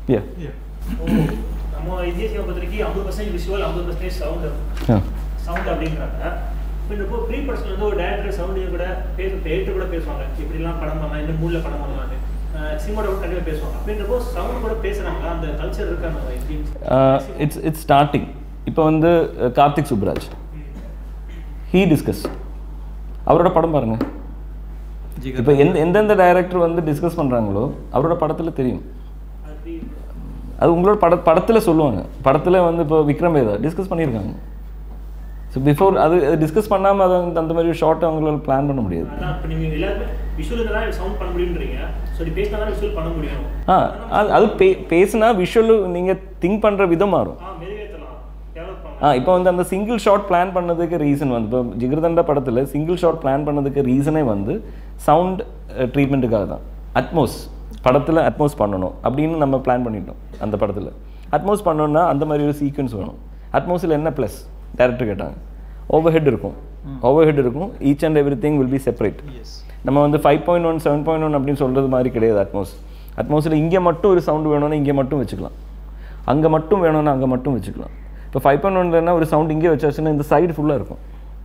யா நம்ம இந்திய சினிமா பொறுத்த வரைக்கும் ஐம்பது பர்சன்டேஜ் விஷுவல் ஐம்பது பர்சன்டேஜ் சவுண்டு ஆ சவுண்ட் அப்படிங்கிறாங்க இப்போ இப்போ ப்ரீ ப்ரொடக்ஷன் வந்து ஒரு டேரக்டர் சவுண்டு கூட பேச டேரக்டர் கூட பேசுவாங்க இப்படிலாம் படம் பண்ணலாம் இந்த மூடில் படம் பண்ணலாம்னு சினிமாவோட கூட கண்டிப்பாக பேசுவாங்க அப்படின்றப்போ சவுண்ட் கூட பேசுகிறாங்க அந்த கல்ச்சர் இருக்காங்க எப்படி இட்ஸ் இட்ஸ் ஸ்டார்டிங் இப்போ வந்து ah, Karthik Subbaraj he discuss அவரோட படம் பாருங்க இப்போ எந்த எந்தெந்த டைரக்டர் வந்து டிஸ்கஸ் பண்ணுறாங்களோ அவரோட படத்தில் தெரியும் அது அது உங்களோட பட படத்தில் சொல்லுவாங்க படத்தில் வந்து இப்போ விக்ரம் வேதா டிஸ்கஸ் பண்ணியிருக்காங்க ஸோ பிஃபோர் அது டிஸ்கஸ் பண்ணாமல் அதை வந்து அந்த மாதிரி ஷார்ட் அவங்களால பிளான் பண்ண முடியாது அதான் இப்போ நீங்கள் எல்லாருமே விஷுவல் தான் சவுண்ட் பண்ண முடியுன்றீங்க ஸோ இப்படி பேசினா தான் விஷுவல் பண்ண முடியும் ஆ அது அது பே பேசுனா விஷுவல் நீங்கள் திங்க் பண்ணுற விதம் மாறும் ஆ மெருகேற்றலாம் டெவலப் பண்ணலாம் ஆ இப்போ வந்து அந்த சிங்கிள் ஷாட் பிளான் பண்ணதுக்கு ரீசன் வந்து இப்போ ஜிகிர்தண்டா படத்தில் சிங்கிள் ஷாட் பிளான் பண்ணதுக்கு ரீசனே வந்து சவுண்ட் ட்ரீட்மெண்ட்டுக்காக தான் அட்மோஸ் படத்தில் அட்மோஸ் பண்ணணும் அப்படின்னு நம்ம பிளான் பண்ணிட்டோம் அந்த படத்தில் அட்மோஸ் பண்ணோம்னா அந்த மாதிரி ஒரு சீக்வன்ஸ் வேணும் அட்மோஸில் என்ன ப்ளஸ் டேரக்டர் கேட்டாங்க ஓவர் ஹெட் இருக்கும் ஓவர் ஹெட் இருக்கும் each and every thing will be separate நம்ம வந்து five point one seven point one அப்படின்னு சொல்கிறது மாதிரி கிடையாது அட்மோஸ் அட்மோஸில் இங்கே மட்டும் ஒரு சவுண்ட் வேணும்னா இங்கே மட்டும் வச்சுக்கலாம் அங்கே மட்டும் வேணும்னா அங்கே மட்டும் வச்சுக்கலாம் இப்போ ஃபைவ் பாயிண்ட் ஒன்லன்னா ஒரு சவுண்ட் இங்கே வச்சாச்சுன்னா இந்த சைடு ஃபுல்லாக இருக்கும்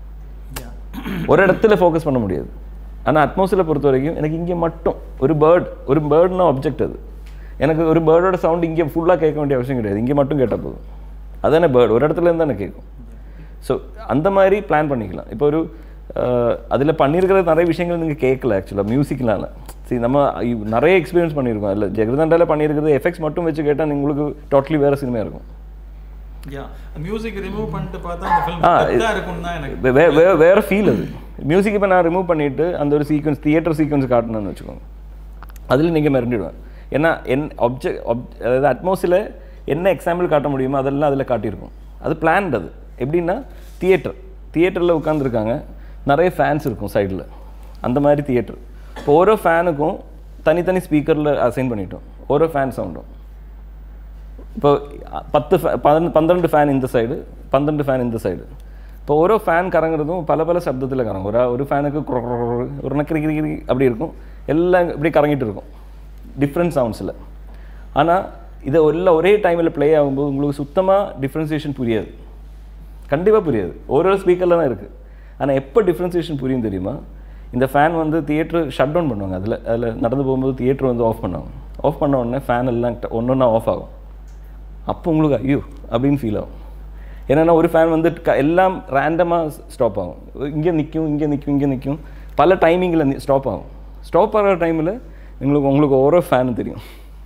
ஒரு இடத்துல ஃபோக்கஸ் பண்ண முடியாது ஆனால் அட்மாஸ்பியரை பொறுத்த வரைக்கும் எனக்கு இங்கே மட்டும் ஒரு பேர்ட் ஒரு பேர்ட்னா ஆப்ஜெக்ட் அது எனக்கு ஒரு பேர்டோட சவுண்ட் இங்கே ஃபுல்லாக கேட்க வேண்டிய அவசியம் கிடையாது இங்கே மட்டும் கேட்டால் போதும் அதானே பேர்ட் ஒரு இடத்துல இருந்து தானே கேட்கும் ஸோ அந்த மாதிரி பிளான் பண்ணிக்கலாம் இப்போ ஒரு அதில் பண்ணியிருக்கிற நிறைய விஷயங்கள் நீங்கள் கேட்கல ஆக்சுவலாக மியூசிக்னால சரி நம்ம இவ்- நிறைய எக்ஸ்பீரியன்ஸ் பண்ணியிருக்கோம் அதில் ஜெகதண்டாவில் பண்ணியிருக்கிறது எஃபெக்ட்ஸ் மட்டும் வச்சு கேட்டால் உங்களுக்கு டோட்டலி வேறு சினிமா இருக்கும் யா மியூசிக் ரிமூவ் பண்ணிட்டு பார்த்தா அந்த ஃபிலிம் ஆ, டெப்தா இருக்கும்னு தான் எனக்கு வே- வே- வே- வேற ஃபீல் அது மியூசிக் இப்போ நான் ரிமூவ் பண்ணிட்டு அந்த ஒரு சீக்வன்ஸ் தியேட்டர் சீக்வன்ஸ் காட்டணும்னு வச்சுக்கோங்க அதில் நீங்கள் மிரண்டிடுவேன் ஏன்னா என் ஆப்ஜெக்ட் அதாவது அட்மோஸில் என்ன எக்ஸாம்பிள் காட்ட முடியுமோ அதெல்லாம் அதில் காட்டியிருக்கும் அது பிளான்ட் அது எப்படின்னா தியேட்டர் தியேட்டரில் உட்காந்துருக்காங்க நிறைய ஃபேன்ஸ் இருக்கும் சைடில் அந்த மாதிரி தியேட்டர் இப்போ ஓரோ ஃபேனுக்கும் தனித்தனி ஸ்பீக்கரில் அசைன் பண்ணிட்டோம் ஓரோ ஃபேன் சவுண்டும் இப்போ அ- பத்து fa- பதின- பன்னிரண்டு ஃபேன் இந்த சைடு பன்னிரண்டு ஃபேன் இந்த சைடு இப்போ ஓரோ ஃபேன் கறங்குறதும் பல பல சப்தத்தில் கறங்கும் ஒரு ஒரு ஃபேனுக்கு குர குர குர குர, ஒரு நக்கிரி கிரி கிரி அப்படி இருக்கும் எல்லாம் இப்படி கறங்கிட்டு இருக்கும் டிஃப்ரெண்ட் சவுண்ட்ஸில் ஆனால் இதை எல்லாம் ஒரே டைமில் ப்ளே ஆகும்போது உங்களுக்கு சுத்தமாக டிஃப்ரென்சியேஷன் புரியாது கண்டிப்பாக புரியாது ஒரு ஒரு ஸ்பீக்கரில் தான் இருக்குது ஆனால் எப்போ டிஃப்ரென்சியேஷன் புரியும் தெரியுமா இந்த ஃபேன் வந்து தியேட்டர் ஷட் டவுன் பண்ணுவாங்க அதில் அதில் நடந்து போகும்போது தியேட்டர் வந்து ஆஃப் பண்ணுவாங்க ஆஃப் பண்ண உடனே ஃபேன் எல்லாம் ஒன்று ஒன்றா ஆஃப் ஆகும் அப்போ உங்களுக்கு ஐயோ அப்படின்னு ஃபீல் ஆகும் ஏன்னா ஒரு ஃபேன் வந்து க- எல்லாம் ரேண்டமாக ஸ்டாப் ஆகும் இங்கே நிற்கும் இங்கே நிற்கும் இங்கே நிற்கும் பல டைமிங்கில் ஸ்டாப் ஆகும் ஸ்டாப் ஆகிற டைமில் உங்களுக்கு உங்களுக்கு ஓரோ ஃபேன் தெரியும்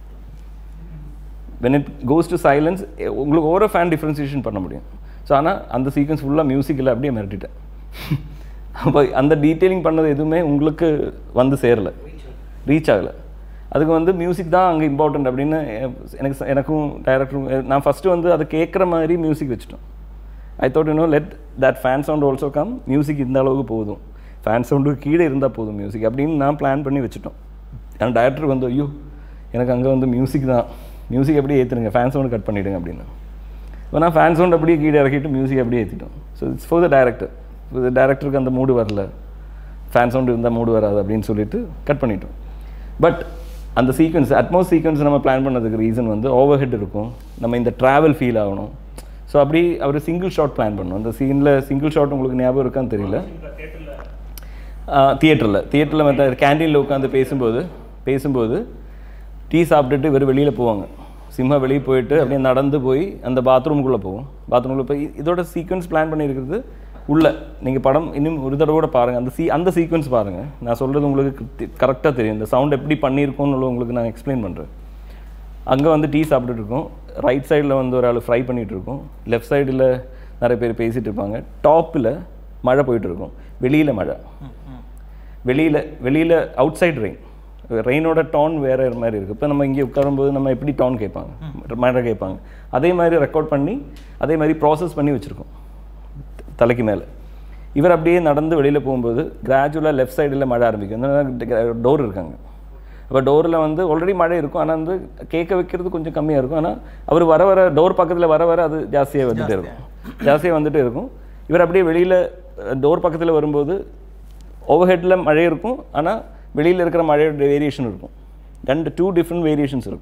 when it goes to silence எ- உங்களுக்கு ஓரோ ஃபேன் டிஃப்ரென்சியேஷன் பண்ண முடியும் ஸோ ஆனால் அந்த சீக்வன்ஸ் ஃபுல்லாக மியூசிக்கில் அப்படியே மிரட்டிட்டேன் அப்போ அந்த டீட்டெயிலிங் பண்ணது எதுவுமே உங்களுக்கு வந்து சேரலை ரீச் ஆகலை அதுக்கு வந்து மியூசிக் தான் அங்கே இம்பார்ட்டன்ட் அப்படின்னு எ- எனக்கு ச- எனக்கும் டைரக்டரும் நான் ஃபஸ்ட்டு வந்து அதை கேட்குற மாதிரி மியூசிக் வச்சுட்டோம் I thought you know let that fan sound also come music இந்த அளவுக்கு போதும் ஃபேன் சவுண்டுக்கு கீழே இருந்தால் போதும் மியூசிக் அப்படின்னு நான் பிளான் பண்ணி வச்சுட்டோம் ஆனால் டைரக்டர் வந்து ஐயோ எனக்கு அங்கே வந்து மியூசிக் தான் மியூசிக் அப்படியே ஏற்றுருங்க ஃபேன் சவுண்ட் கட் பண்ணிவிடுங்க அப்படின்னு இப்போ நான் ஃபேன் சவுண்ட் அப்படியே கீழே இறக்கிட்டு மியூசிக் அப்படியே ஏற்றிட்டோம் so it's for the director டேரக்டருக்கு அந்த மூடு வரல ஃபேன் சவுண்ட் இருந்தால் மூடு வராது அப்படின்னு சொல்லிட்டு கட் பண்ணிட்டோம் பட் அந்த சீக்வன்ஸ் அட்மோஸ் சீக்வன்ஸ் நம்ம பிளான் பண்ணதுக்கு ரீசன் வந்து ஓவர் ஹெட் இருக்கும் நம்ம இந்த ட்ராவல் ஃபீல் ஆகணும் ஸோ அப்படி அவர் சிங்கிள் ஷாட் பிளான் பண்ணோம் அந்த சீனில் சிங்கிள் ஷாட் உங்களுக்கு ஞாபகம் இருக்கான்னு தெரியல தியேட்டரில் தியேட்டரில் மற்ற கேண்டீனில் உட்காந்து பேசும்போது பேசும்போது டீ சாப்பிட்டுட்டு இவர் வெளியில் போவாங்க சிம்ஹா வெளியே போயிட்டு அப்படியே நடந்து போய் அந்த பாத்ரூமுக்குள்ளே போவோம் பாத்ரூமுக்குள்ளே போய் இதோட சீக்வன்ஸ் பிளான் பண்ணியிருக்கிறது உள்ள நீங்கள் படம் இன்னும் ஒரு தடவை கூட பாருங்கள் அந்த சீ அந்த சீக்வன்ஸ் பாருங்கள் நான் சொல்கிறது உங்களுக்கு கரெக்டாக தெரியும் இந்த சவுண்ட் எப்படி பண்ணியிருக்கோன்னு உங்களுக்கு நான் எக்ஸ்பிளைன் பண்ணுறேன் அங்கே வந்து டீ சாப்பிட்டுட்டு இருக்கோம் ரைட் சைடில் வந்து ஒரு ஆள் ஃப்ரை பண்ணிகிட்டு இருக்கோம் லெஃப்ட் சைடில் நிறைய பேர் பேசிகிட்டு இருப்பாங்க டாப்பில் மழை போயிட்டு இருக்கும் வெளியில் மழை வெளியில் வெளியில் அவுட் சைடு ரெயின் ரெயினோட டோன் வேறு மாதிரி இருக்குது இப்போ நம்ம இங்கே உட்காரும்போது நம்ம எப்படி டோன் கேட்பாங்க மழை கேட்பாங்க அதே மாதிரி ரெக்கார்ட் பண்ணி அதே மாதிரி ப்ராசஸ் பண்ணி வச்சுருக்கோம் தலைக்கு மேலே இவர் அப்படியே நடந்து வெளியில் போகும்போது கிராஜுவலாக லெஃப்ட் சைடில் மழை ஆரம்பிக்கும் டோர் இருக்காங்க அப்போ டோரில் வந்து ஆல்ரெடி மழை இருக்கும் ஆனால் வந்து கேட்க வைக்கிறது கொஞ்சம் கம்மியாக இருக்கும் ஆனால் அவர் வர வர டோர் பக்கத்தில் வர வர அது ஜாஸ்தியாக வந்துட்டே இருக்கும் ஜாஸ்தியாக வந்துட்டே இருக்கும் இவர் அப்படியே வெளியில் டோர் பக்கத்தில் வரும்போது ஓவர் ஹெட்டில் மழை இருக்கும் ஆனால் வெளியில் இருக்கிற மழையோட வேரியேஷன் இருக்கும் ரெண்டு டூ டிஃப்ரெண்ட் வேரியேஷன்ஸ் இருக்கும்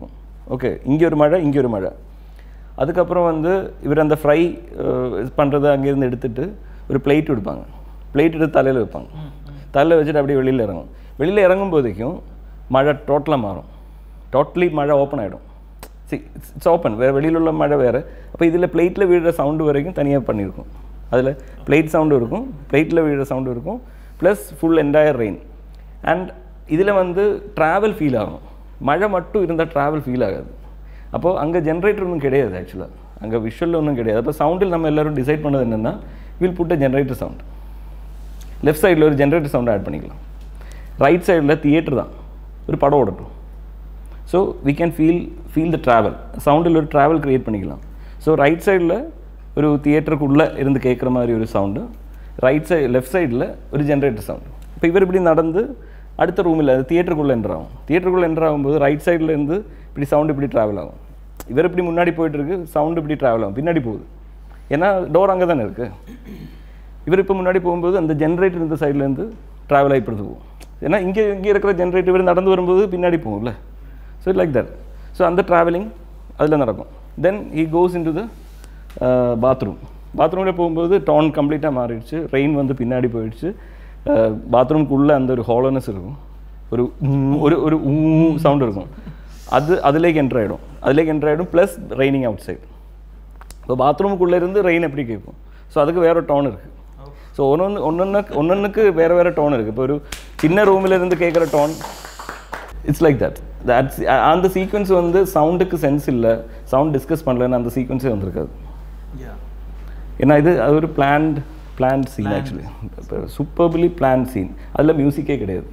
ஓகே இங்கே ஒரு மழை இங்கே ஒரு மழை அதுக்கப்புறம் வந்து இவர் அந்த ஃப்ரை பண்ணுறதை அங்கேருந்து எடுத்துட்டு ஒரு பிளேட் எடுப்பாங்க பிளேட் எடுத்து தலையில் வைப்பாங்க தலையில் வச்சுட்டு அப்படியே வெளியில் இறங்கும் வெளியில் இறங்கும் போதைக்கும் மழை டோட்டலாக மாறும் டோட்டலி மழை ஓப்பன் ஆகிடும் சி இட்ஸ் ஓப்பன் வேறு வெளியில் உள்ள மழை வேறு அப்போ இதில் பிளேட்டில் விழுற சவுண்டு வரைக்கும் தனியாக பண்ணியிருக்கும் அதில் பிளேட் சவுண்டு இருக்கும் பிளேட்டில் விழுற சவுண்டு இருக்கும் plus full entire rain and இதில் வந்து ட்ராவல் ஃபீல் ஆகும் மழை மட்டும் இருந்தால் ட்ராவல் ஃபீல் ஆகாது அப்போது அங்கே ஜென்ரேட்டர் ஒன்றும் கிடையாது ஆக்சுவலாக அங்கே விஷுவலில் ஒன்றும் கிடையாது அப்போ சவுண்டில் நம்ம எல்லோரும் டிசைட் பண்ணது என்னென்னா will put generator sound left சைடில் ஒரு ஜென்ரேட்டர் சவுண்ட் ஆட் பண்ணிக்கலாம் ரைட் சைடில் தியேட்டர் தான் ஒரு படம் ஓடட்டும் so we can feel feel the travel சவுண்டில் ஒரு ட்ராவல் க்ரியேட் பண்ணிக்கலாம் ஸோ ரைட் சைடில் ஒரு தியேட்டருக்குள்ளே இருந்து கேட்குற மாதிரி ஒரு சவுண்டு ரைட் சைடு லெஃப்ட் சைடில் ஒரு ஜென்ரேட்டர் சவுண்டு இப்போ இவர் இப்படி நடந்து அடுத்த ரூமில் அது தியேட்டருக்குள்ளே என்ட்ரு ஆகும் தியேட்டருக்குள்ளே என்ட்ரு ஆகும்போது ரைட் சைடில் இருந்து இப்படி சவுண்டு இப்படி ட்ராவல் ஆகும் இவர் இப்படி முன்னாடி போயிட்டு இருக்கு சவுண்டு இப்படி ட்ராவல் ஆகும் பின்னாடி போகுது ஏன்னா டோர் அங்கே தானே இருக்குது இவர் இப்போ முன்னாடி போகும்போது அந்த ஜென்ரேட்டர் இந்த சைட்லேருந்து ட்ராவல் ஆகி இப்படி போகும் ஏன்னா இங்கே இங்கே இருக்கிற ஜென்ரேட்டர் இவர் நடந்து வரும்போது பின்னாடி போகும்ல ஸோ லைக் தட் ஸோ அந்த ட்ராவலிங் அதில் நடக்கும் then he goes into the bathroom பாத்ரூமில் போகும்போது டோன் கம்ப்ளீட்டாக மாறிடுச்சு ரெயின் வந்து பின்னாடி போயிடுச்சு பாத்ரூம்குள்ளே அந்த ஒரு ஹாலோனஸ் இருக்கும் ஒரு உம், ஒரு ஒரு சவுண்ட் இருக்கும் அது அதுலேக்கு என்ட்ரு ஆகிடும் அதுலேக்கு என்ட்ரு ஆகிடும் ப்ளஸ் ரெய்னிங் அவுட் சைடு இப்போ பாத்ரூமுக்குள்ளே இருந்து ரெயின் எப்படி கேட்கும் ஸோ அதுக்கு வேற டோன் இருக்குது ஸோ ஒன்று ஒன்று ஒன்னொன்றுக்கு வேறு வேறு டோன் இருக்குது இப்போ ஒரு சின்ன ரூமில் இருந்து கேட்குற tone it's like that that's அந்த சீக்வன்ஸ் வந்து சவுண்டுக்கு சென்ஸ் இல்லை சவுண்ட் டிஸ்கஸ் பண்ணலன்னு அந்த சீக்வன்ஸே வந்திருக்காது Yeah. ஏன்னா இது அது ஒரு planned planned scene actually superbly plan scene அதில் மியூசிக்கே கிடையாது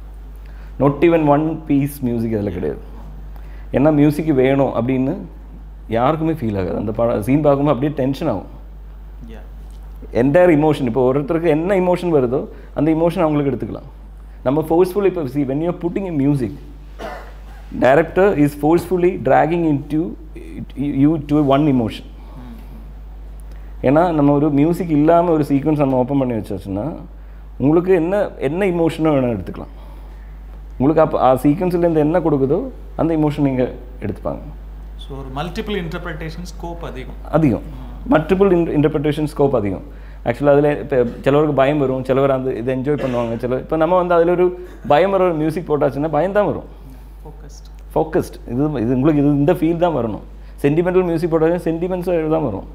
not even one piece music அதில் கிடையாது ஏன்னா மியூசிக் வேணும் அப்படின்னு யாருக்குமே ஃபீல் ஆகாது அந்த படம் சீன் பார்க்கும்போது அப்படியே டென்ஷன் ஆகும் Yeah. என்டையர் இமோஷன் இப்போ ஒருத்தருக்கு என்ன இமோஷன் வருதோ அந்த இமோஷன் அவங்களுக்கு எடுத்துக்கலாம் நம்ம ஃபோர்ஸ்ஃபுல்லி இப்போ see when you putting in music director is forcefully dragging into you to one emotion ஏன்னா நம்ம ஒரு மியூசிக் இல்லாமல் ஒரு சீக்வன்ஸ் நம்ம ஓப்பன் பண்ணி வச்சாச்சுன்னா உங்களுக்கு என்ன என்ன இமோஷனோ வேணும் எடுத்துக்கலாம் உங்களுக்கு அப்போ ஆ சீக்வன்ஸ்லேருந்து என்ன கொடுக்குதோ அந்த இமோஷன் நீங்கள் எடுத்துப்பாங்க ஸோ ஒரு மல்டிபிள் இன்டர்பிரிட்டேஷன் ஸ்கோப் அதிகம் அதிகம் மல்டிபிள் இன் இன்டர்பிரிட்டேஷன் ஸ்கோப் அதிகம் ஆக்சுவலாக அதில் இப்போ சிலவருக்கு பயம் வரும் சிலவர் அந்த இதை என்ஜாய் பண்ணுவாங்க சில இப்போ நம்ம வந்து அதில் ஒரு பயம் வர ஒரு மியூசிக் போட்டாச்சுன்னா பயம் தான் வரும் ஃபோக்கஸ்ட் ஃபோக்கஸ்ட் இது இது உங்களுக்கு இது இந்த ஃபீல் தான் வரணும் சென்டிமெண்டல் மியூசிக் போட்டாலும் சென்டிமெண்ட்ஸ் தான் வரும்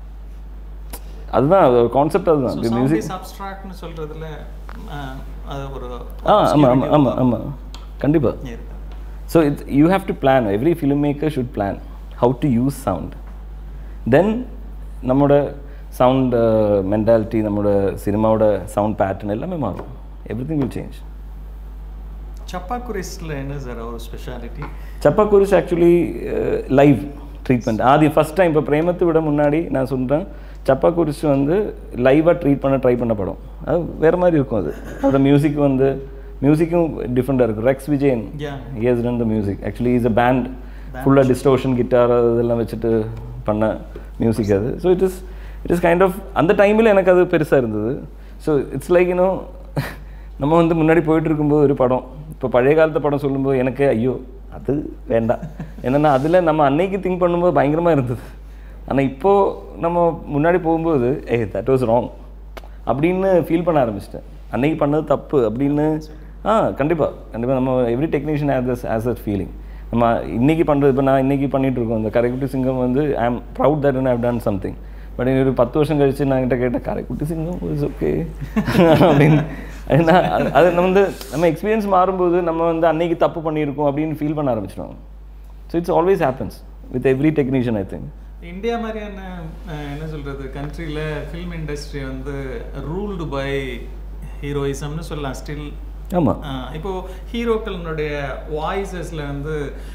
அதுதான் கான்செப்ட் அதுதான் ஸோ இப்போ சவுண்ட் மியூசிக் இஸ் அப்ட்ராக்ட்னு சொல்கிறதுல அது ஒரு ஆ ஆமாம் ஆமாம் ஆமாம் ஆமாம் கண்டிப்பாக இருக்கு so it's you have to plan every film maker should plan how to use sound then நம்மளோட சவுண்ட் மென்டாலிட்டி நம்மளோட சினிமாவோட சவுண்ட் பேட்டர்ன் எல்லாமே மாறும் எவ்ரி திங் வில் சேஞ்ச் சப்பாக்குரிஸில் என்ன சார் ஒரு speciality Chappa Kurishu actually live treatment Aadhi first time இப்போ பிரேமத்தை விட முன்னாடி நான் சொல்கிறேன் சப்பாக்குரிஸ் வந்து லைவாக ட்ரீட் பண்ண ட்ரை பண்ண படம் அது வேறு மாதிரி இருக்கும் அது அதோட மியூசிக் வந்து மியூசிக்கும் டிஃப்ரெண்ட்டாக இருக்கும் Rex Vijayan Yeah. Years run the music actually is a band ஃபுல்லாக டிஸ்டோஷன் கிட்டார் இதெல்லாம் வச்சுட்டு பண்ண மியூசிக் அது so it is it is kind of அந்த டைமில் எனக்கு அது பெருசாக இருந்தது ஸோ இட்ஸ் லைக் யூனோ நம்ம வந்து முன்னாடி போயிட்டு இருக்கும்போது ஒரு படம் இப்போ பழைய காலத்து படம் சொல்லும்போது எனக்கு ஐயோ அது வேண்டாம் என்னென்னா அதில் நம்ம அன்னைக்கு திங்க் பண்ணும்போது பயங்கரமாக இருந்தது ஆனால் இப்போது நம்ம முன்னாடி போகும்போது ஏ தட் வாஸ் ராங் அப்படின்னு ஃபீல் பண்ண ஆரம்பிச்சிட்டேன் அன்னைக்கு பண்ணது தப்பு அப்படின்னு ஆ கண்டிப்பாக கண்டிப்பாக நம்ம every technician has thus as a feeling நம்ம இன்னைக்கு பண்ணுறது இப்போ நான் இன்னைக்கு பண்ணிட்டு இருக்கோம் இந்த கரைக்குட்டி சிங்கம் வந்து I am proud that I've done something but ஒரு பத்து வருஷம் கழிச்சு நான் கிட்ட கேட்டேன் கரைக்குட்டி சிங்கம் இஸ் ஓகே அப்படின்னு ஏன்னா அது- அது நம்ம வந்து நம்ம எக்ஸ்பீரியன்ஸ் மாறும்போது நம்ம வந்து அன்னைக்கு தப்பு பண்ணியிருக்கோம் அப்படின்னு ஃபீல் பண்ண ஆரம்பிச்சிடுவோம் so it's always happens with every technician I think India மாதிரியான அஹ், என்ன சொல்கிறது கண்ட்ரியில் ஃபில்ம் இண்டஸ்ட்ரி வந்து ரூல்டு பை ஹீரோயிசம்னு சொல்லலாம் ஸ்டில் ஆமாம் இப்போ ஹீரோக்களினுடைய வாய்ஸஸில் வந்து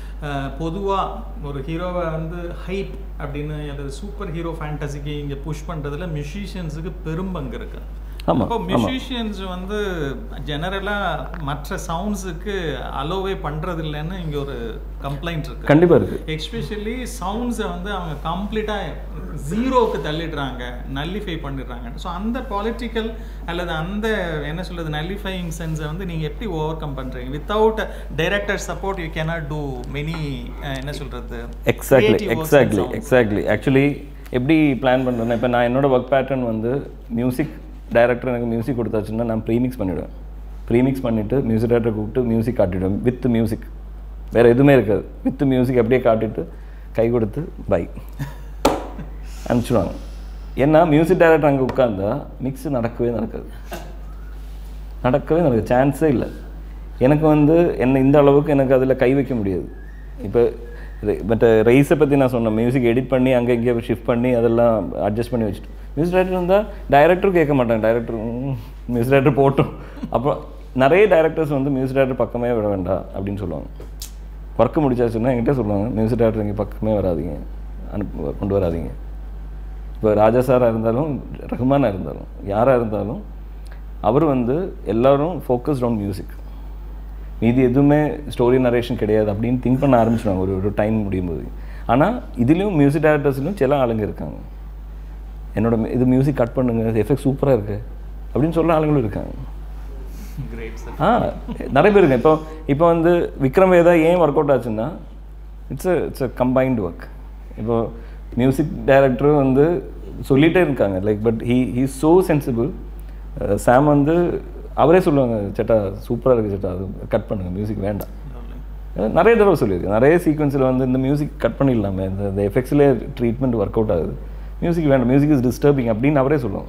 பொதுவாக ஒரு ஹீரோவை வந்து ஹைப் அப்படின்னு அல்லது சூப்பர் ஹீரோ ஃபேண்டசிக்கு இங்கே புஷ் பண்ணுறதுல மியூசிஷியன்ஸுக்கு பெரும் பங்கு இருக்கு ஆமா, அப்போ ஆமா. மியூசிஷியன்ஸ் வந்து ஜெனரலா மற்ற சவுண்ட்ஸுக்கு அலோவே பண்றது இல்லைன்னு இங்க ஒரு கம்ப்ளைண்ட் இருக்கு கண்டிப்பா இருக்கு எஸ்பெஷலி சவுண்ட்ஸை வந்து அவங்க கம்ப்ளீட்டாக ஜீரோவுக்கு தள்ளிடுறாங்க நல்லிஃபை பண்ணிடுறாங்க ஸோ அந்த பாலிட்டிக்கல் அல்லது அந்த என்ன சொல்றது நல்லிஃபையிங் சென்ஸை வந்து நீங்கள் எப்படி ஓவர் கம் பண்ணுறீங்க without director support you cannot do many என்ன சொல்றது exactly creative works and exactly sounds. Exactly actually எப்படி பிளான் பண்ணுறேன்னா இப்போ நான் என்னோட ஒர்க் பேட்டர்ன் வந்து மியூசிக் டைரக்டர் எனக்கு மியூசிக் கொடுத்தாச்சுன்னா நான் ப்ரீமிக்ஸ் பண்ணிவிடுவேன் ப்ரீமிக்ஸ் பண்ணிவிட்டு மியூசிக் டைரக்டர் கூப்பிட்டு மியூசிக் காட்டிவிடுவேன் வித் மியூசிக் வேறு எதுவுமே இருக்காது வித் மியூசிக் அப்படியே காட்டிட்டு கை கொடுத்து பை அனுப்பிச்சிடுவாங்க ஏன்னா மியூசிக் டைரக்டர் அங்கே உட்காந்தா மிக்ஸ் நடக்கவே நடக்காது நடக்கவே நடக்குது சான்ஸே இல்லை எனக்கு வந்து என்ன இந்த அளவுக்கு எனக்கு அதில் கை வைக்க முடியாது இப்போ பட் ரைஸை பற்றி நான் சொன்னேன் மியூசிக் எடிட் பண்ணி அங்கே இங்கே ஷிஃப்ட் பண்ணி அதெல்லாம் அட்ஜஸ்ட் பண்ணி வச்சுட்டு மியூசிக் டைரக்டர் இருந்தால் டைரக்டரும் கேட்க மாட்டாங்க டைரக்டர் மியூசிக் டைரக்டர் போட்டும் அப்புறம் நிறைய டைரக்டர்ஸ் வந்து மியூசிக் டைரக்டர் பக்கமே விட வேண்டாம் அப்படின்னு சொல்லுவாங்க ஒர்க்கு முடிச்சாச்சுன்னா என்கிட்ட சொல்லுவாங்க மியூசிக் டைரக்டர் இங்கே பக்கமே வராதீங்க அனுப்பு கொண்டு வராதீங்க இப்போ ராஜா சாராக இருந்தாலும் ரஹ்மானாக இருந்தாலும் யாராக இருந்தாலும் அவர் வந்து எல்லாரும் ஃபோக்கஸ்ட் ஆன் மியூசிக் மீதி எதுவுமே ஸ்டோரி நரேஷன் கிடையாது அப்படின்னு திங்க் பண்ண ஆரம்பிச்சிடுவாங்க ஒரு ஒரு டைம் முடியும் போது ஆனால் இதுலேயும் மியூசிக் டேரக்டர்ஸ்லையும் சில ஆளுங்க இருக்காங்க என்னோட mu- இது மியூசிக் கட் பண்ணுங்க எஃபெக்ட் சூப்பராக இருக்கு அப்படின்னு சொல்ல ஆளுங்களும் இருக்காங்க கிரேட் சார் ஆ நிறைய பேர் இருக்கு இப்போ இப்போ வந்து விக்ரம் வேதா ஏன் ஒர்க் அவுட் ஆச்சுன்னா it's it's a combined work இப்போ மியூசிக் டைரக்டரும் வந்து சொல்லிட்டே இருக்காங்க like but he he so sensible Sam வந்து அவரே சொல்லுவாங்க சேட்டா சூப்பராக இருக்குது சேட்டா அது கட் பண்ணுங்க மியூசிக் வேண்டாம் அஹ் நிறைய தடவை சொல்லியிருக்கேன் நிறைய சீக்வன்ஸில் வந்து இந்த மியூசிக் கட் பண்ணிடலாமே இந்த இந்த எஃபெக்ட்ஸ்லேயே ட்ரீட்மெண்ட் ஒர்க் அவுட் ஆகுது மியூசிக் வேண்டாம் மியூசிக் இஸ் டிஸ்டர்பிங் அப்படின்னு அவரே சொல்லுவாங்க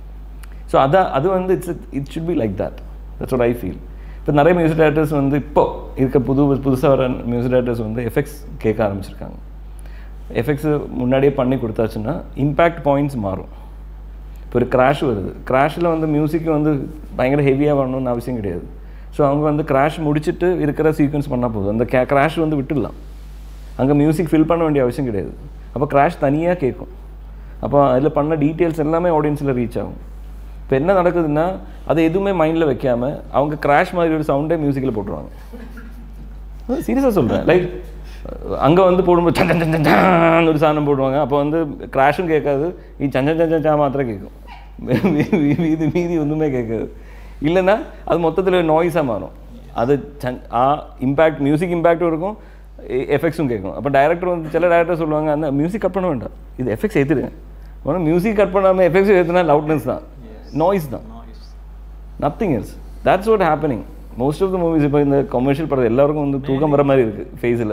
ஸோ அதான் அது வந்து it's it should be like that that's what I feel இப்போ நிறைய மியூசிக் டேரக்டர்ஸ் வந்து இப்போ இருக்க புது புதுசாக வர மியூசிக் டேரக்டர்ஸ் வந்து எஃபெக்ட்ஸ் கேட்க ஆரம்பிச்சிருக்காங்க எஃபெக்ட்ஸ் முன்னாடியே பண்ணி கொடுத்தாச்சுன்னா இம்பேக்ட் பாயிண்ட்ஸ் மாறும் இப்போ ஒரு கிராஷ் வருது கிராஷில் வந்து மியூசிக் வந்து பயங்கர ஹெவியாக வரணும்னு அவசியம் கிடையாது ஸோ அவங்க வந்து கிராஷ் முடிச்சுட்டு இருக்கிற சீக்வன்ஸ் பண்ணால் போதும் அந்த கே கிராஷ் வந்து விட்டுடலாம் அங்கே மியூசிக் ஃபில் பண்ண வேண்டிய அவசியம் கிடையாது அப்போ கிராஷ் தனியாக கேட்கும் அப்போ அதில் பண்ண டீட்டெயில்ஸ் எல்லாமே ஆடியன்ஸில் ரீச் ஆகும் இப்போ என்ன நடக்குதுன்னா அதை எதுவுமே மைண்டில் வைக்காம அவங்க கிராஷ் மாதிரி ஒரு சவுண்டே மியூசிக்கில் போட்டுருவாங்க சீரியஸாக சொல்கிறேன் லைக் அங்கே வந்து போடும்போது சஞ்சன் சஞ்சன் சான்னு ஒரு சாணம் போடுவாங்க அப்போ வந்து கிராஷும் கேட்காது இது சஞ்சன் சஞ்சன் சா மாத்திரம் கேட்கும் மீ- மீதி மீதி ஒன்றுமே கேட்காது இல்லைன்னா அது மொத்தத்தில் நாய்ஸாக மாறும் அது சன் ஆ இம்பேக்ட் மியூசிக் இம்பேக்டும் இருக்கும் எஃபெக்ட்ஸும் கேட்கும் அப்போ டைரக்டர் வந்து சில டைரக்டர் சொல்லுவாங்க அந்த மியூசிக் கட் பண்ண வேண்டாம் இது எஃபெக்ட்ஸ் ஏற்றுடுங்க ஆனால் மியூசிக் கட் பண்ணாமல் எஃபெக்ட்ஸ் ஏற்றுனா லவுட்னஸ் தான் நாய்ஸ் தான் nothing else that's what happening most of the movies இப்போ இந்த கமர்ஷியல் படம் எல்லாருக்கும் வந்து தூக்கம் வர மாதிரி இருக்கு ஃபேஸில்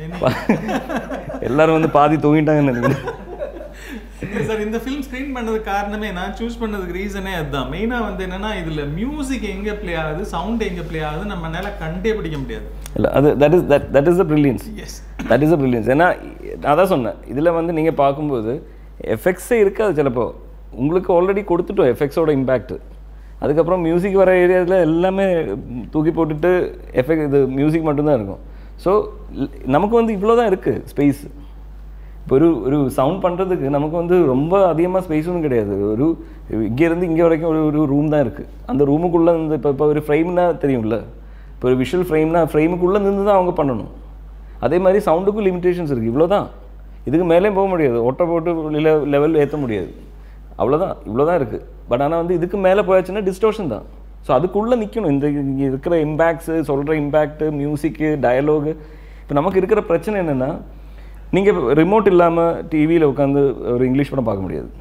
எல்லாரும் வந்து பாதி தூங்கிட்டாங்கன்னு நினைக்கிறேன் சார் இந்த ஃபிலிம் ஸ்க்ரீன் பண்ணதுக்கு காரணமே நான் சூஸ் பண்ணதுக்கு ரீசனே அதுதான் மெயினாக வந்து என்னன்னா இதுல மியூசிக் எங்க ப்ளே ஆகுது சவுண்ட் எங்க ப்ளே ஆகுது நம்மளால கண்டே பிடிக்க முடியாது இல்லை அது that is that that is the brilliance yes that is a brilliance ஏன்னா நான் தான் சொன்னேன் இதில் வந்து நீங்கள் பார்க்கும்போது எஃபெக்ட்ஸே இருக்காது சிலப்போ உங்களுக்கு ஆல்ரெடி கொடுத்துட்டோம் எஃபெக்ட்ஸோட இம்பேக்ட் அதுக்கப்புறம் மியூசிக் வர ஏரியாவில் எல்லாமே தூக்கி போட்டுட்டு எஃபெக்ட் இது மியூசிக் மட்டும்தான் இருக்கும் ஸோ நமக்கு வந்து இவ்வளோ தான் இருக்குது ஸ்பேஸ் இப்போ ஒரு ஒரு சவுண்ட் பண்ணுறதுக்கு நமக்கு வந்து ரொம்ப அதிகமாக ஸ்பேஸ் ஒன்றும் கிடையாது ஒரு இங்கேருந்து இங்கே வரைக்கும் ஒரு ஒரு ரூம் தான் இருக்குது அந்த ரூமுக்குள்ளே இந்த இப்போ இப்போ ஒரு ஃப்ரேம்னா தெரியும்ல இப்போ ஒரு விஷுவல் ஃப்ரேம்னா ஃப்ரேமுக்குள்ளே நின்று தான் அவங்க பண்ணணும் அதே மாதிரி சவுண்டுக்கும் லிமிடேஷன்ஸ் இருக்குது இவ்வளோ தான் இதுக்கு மேலேயும் போக முடியாது ஒட்டை போட்டு லெவல் ஏற்ற முடியாது அவ்வளோதான் இவ்வளோ தான் இருக்குது பட் ஆனால் வந்து இதுக்கு மேலே போயாச்சுன்னா டிஸ்டோஷன் தான் ஸோ அதுக்குள்ளே நிற்கணும் இந்த இங்கே இருக்கிற இம்பேக்ட்ஸு சொல்கிற இம்பேக்ட்டு மியூசிக்கு டயலாகு இப்போ நமக்கு இருக்கிற பிரச்சனை என்னென்னா நீங்கள் ரிமோட் இல்லாமல் டிவியில் உட்காந்து ஒரு இங்கிலீஷ் படம் பார்க்க முடியாது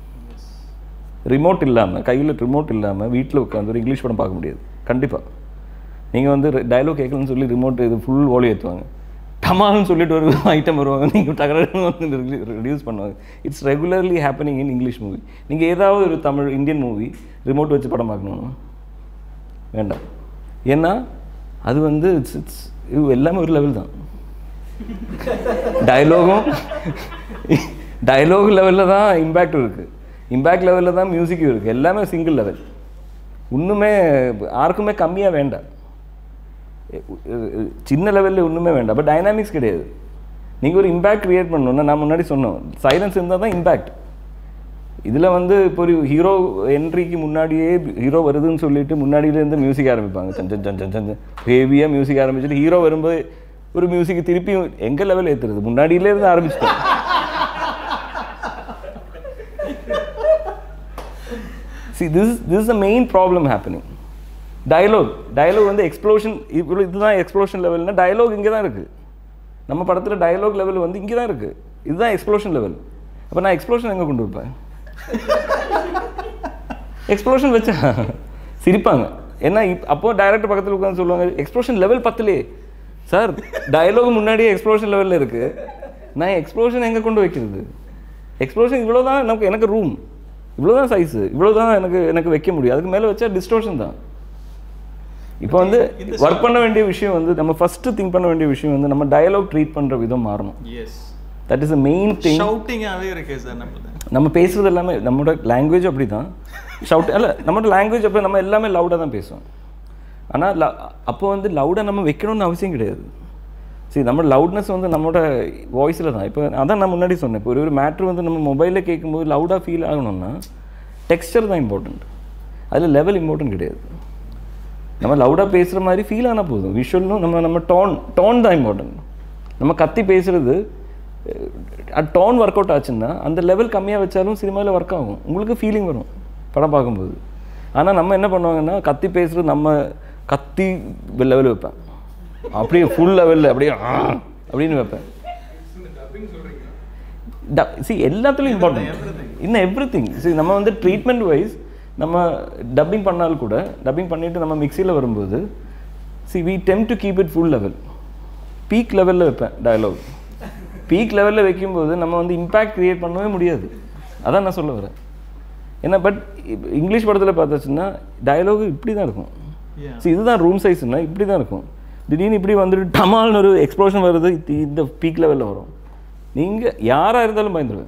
ரிமோட் இல்லாமல் கையில் ரிமோட் இல்லாமல் வீட்டில் உட்காந்து ஒரு இங்கிலீஷ் படம் பார்க்க முடியாது கண்டிப்பாக நீங்கள் வந்து டயலாக் கேட்கலன்னு சொல்லி ரிமோட் இது ஃபுல் ஓலி ஏற்றுவாங்க டமால்னு சொல்லிட்டு ஒரு ஐட்டம் வருவாங்க நீங்கள் டகரன்னு வந்து ரிடியூஸ் பண்ணுவாங்க it's regularly happening in English movie நீங்கள் ஏதாவது ஒரு தமிழ் இந்தியன் மூவி ரிமோட் வச்சு படம் பார்க்கணுமா வேண்டாம் ஏன்னா அது வந்து இட்ஸ் இட்ஸ் இது எல்லாமே ஒரு லெவல் தான் டயலாகும் டயலாக் லெவலில் தான் இம்பேக்ட் இருக்குது இம்பேக்ட் லெவலில் தான் மியூசிக்கும் இருக்குது எல்லாமே சிங்கிள் லெவல் ஒன்றுமே யாருக்குமே கம்மியாக வேண்டாம் சின்ன லெவலில் ஒன்றுமே வேண்டாம் பட் டைனாமிக்ஸ் கிடையாது நீங்கள் ஒரு இம்பேக்ட் க்ரியேட் பண்ணணும்னா நான் முன்னாடி சொன்னோம் சைலன்ஸ் இருந்தால் தான் இம்பேக்ட் இதில் வந்து இப்போ ஒரு ஹீரோ என்ட்ரிக்கு முன்னாடியே ஹீரோ வருதுன்னு சொல்லிட்டு முன்னாடியிலேருந்து மியூசிக் ஆரம்பிப்பாங்க சன் சன் சன் சன் சன் ஹேவியாக மியூசிக் ஆரம்பிச்சுட்டு ஹீரோ வரும்போது ஒரு மியூசிக் திருப்பி எங்கள் லெவல் ஏற்றுறது முன்னாடியிலேருந்து ஆரம்பிச்சிட்டோம் see this is this is the main problem happening dialogue dialogue வந்து எக்ஸ்ப்ளோஷன் இப்போ இதுதான் எக்ஸ்ப்ளோஷன் லெவல்னா டயலாக் இங்கே தான் இருக்குது நம்ம படத்தில் டயலாக் லெவல் வந்து இங்கே தான் இருக்குது இதுதான் எக்ஸ்ப்ளோஷன் லெவல் அப்போ நான் எக்ஸ்ப்ளோஷன் எங்கே கொண்டு வைப்பேன் எக்ஸ்ப்ளோஷன் வச்சா சிரிப்பாங்க ஏன்னா இப் அப்போ டைரக்டர் பக்கத்தில் உட்காந்து சொல்லுவாங்க எக்ஸ்ப்ளோஷன் லெவல் பத்தலே சார் டயலாக் முன்னாடியே எக்ஸ்ப்ளோஷன் லெவலில் இருக்குது நான் எக்ஸ்ப்ளோஷன் எங்கே கொண்டு வைக்கிறது எக்ஸ்ப்ளோஷன் இவ்வளோ தான் நமக்கு எனக்கு ரூம் இவ்வளோ தான் சைஸு இவ்வளோ தான் எனக்கு எனக்கு வைக்க முடியும் அதுக்கு மேலே வச்சா டிஸ்டோஷன் தான் இப்போ வந்து இந்த ஒர்க் பண்ண வேண்டிய விஷயம் வந்து நம்ம ஃபஸ்ட்டு திங்க் பண்ண வேண்டிய விஷயம் வந்து நம்ம டயலாக் ட்ரீட் பண்ணுற விதம் மாறணும் yes that is a main thing ஷவுட்டிங்காகவே இருக்கு சார் நம்மளது நம்ம பேசுறது எல்லாமே நம்மளோட லாங்குவேஜ் அப்படி தான் ஷவுட் இல்லை நம்மளோட லாங்குவேஜ் அப்போ நம்ம எல்லாமே லவுடாக தான் பேசுவோம் ஆனால் ல அப்போ வந்து லவுடாக நம்ம வைக்கணும்னு அவசியம் கிடையாது சரி நம்ம லவுட்னஸ் வந்து நம்மளோட வாய்ஸில் தான் இப்போ அதான் நான் முன்னாடி சொன்னேன் இப்போ ஒரு ஒரு மேட்ரு வந்து நம்ம மொபைலில் கேட்கும்போது லவுடாக ஃபீல் ஆகணும்னா டெக்ஸ்டர் தான் இம்பார்ட்டண்ட் அதில் லெவல் இம்பார்ட்டன்ட் கிடையாது நம்ம லவுடாக பேசுகிற மாதிரி ஃபீல் ஆனால் போதும் விஷுவலும் நம்ம நம்ம டோன் டோன் தான் இம்பார்ட்டன்ட் நம்ம கத்தி பேசுகிறது டோன் ஒர்க் அவுட் ஆச்சுன்னா அந்த லெவல் கம்மியாக வச்சாலும் சினிமாவில் ஒர்க் ஆகும் உங்களுக்கு ஃபீலிங் வரும் படம் பார்க்கும்போது ஆனால் நம்ம என்ன பண்ணுவாங்கன்னா கத்தி பேசுகிறது நம்ம கத்தி லெவல் வைப்பேன் அப்படியே ஃபுல் லெவலில் அப்படியே ஆ அப்படின்னு வைப்பேன் சி எல்லாத்துலேயும் இம்பார்ட்டன்ட் இன்னும் எவ்ரி திங் சி நம்ம வந்து ட்ரீட்மெண்ட் வைஸ் நம்ம டப்பிங் பண்ணாலும் கூட டப்பிங் பண்ணிவிட்டு நம்ம மிக்சியில் வரும்போது see we tend to keep it full level peak லெவலில் வைப்பேன் டயலாக் பீக் லெவலில் வைக்கும்போது நம்ம வந்து இம்பேக்ட் க்ரியேட் பண்ணவே முடியாது அதான் நான் சொல்ல வரேன் ஏன்னா பட் இங்கிலீஷ் படத்தில் பார்த்தாச்சுன்னா டயலாக் இப்படி தான் இருக்கும் Yeah. ஸோ இதுதான் ரூம் சைஸ்னா இப்படி தான் இருக்கும் திடீர்னு இப்படி வந்துட்டு டமால்னு ஒரு எக்ஸ்ப்ளோஷன் வருது இது இந்த பீக் லெவலில் வரும் நீங்கள் யாராக இருந்தாலும் பயந்துருவேன்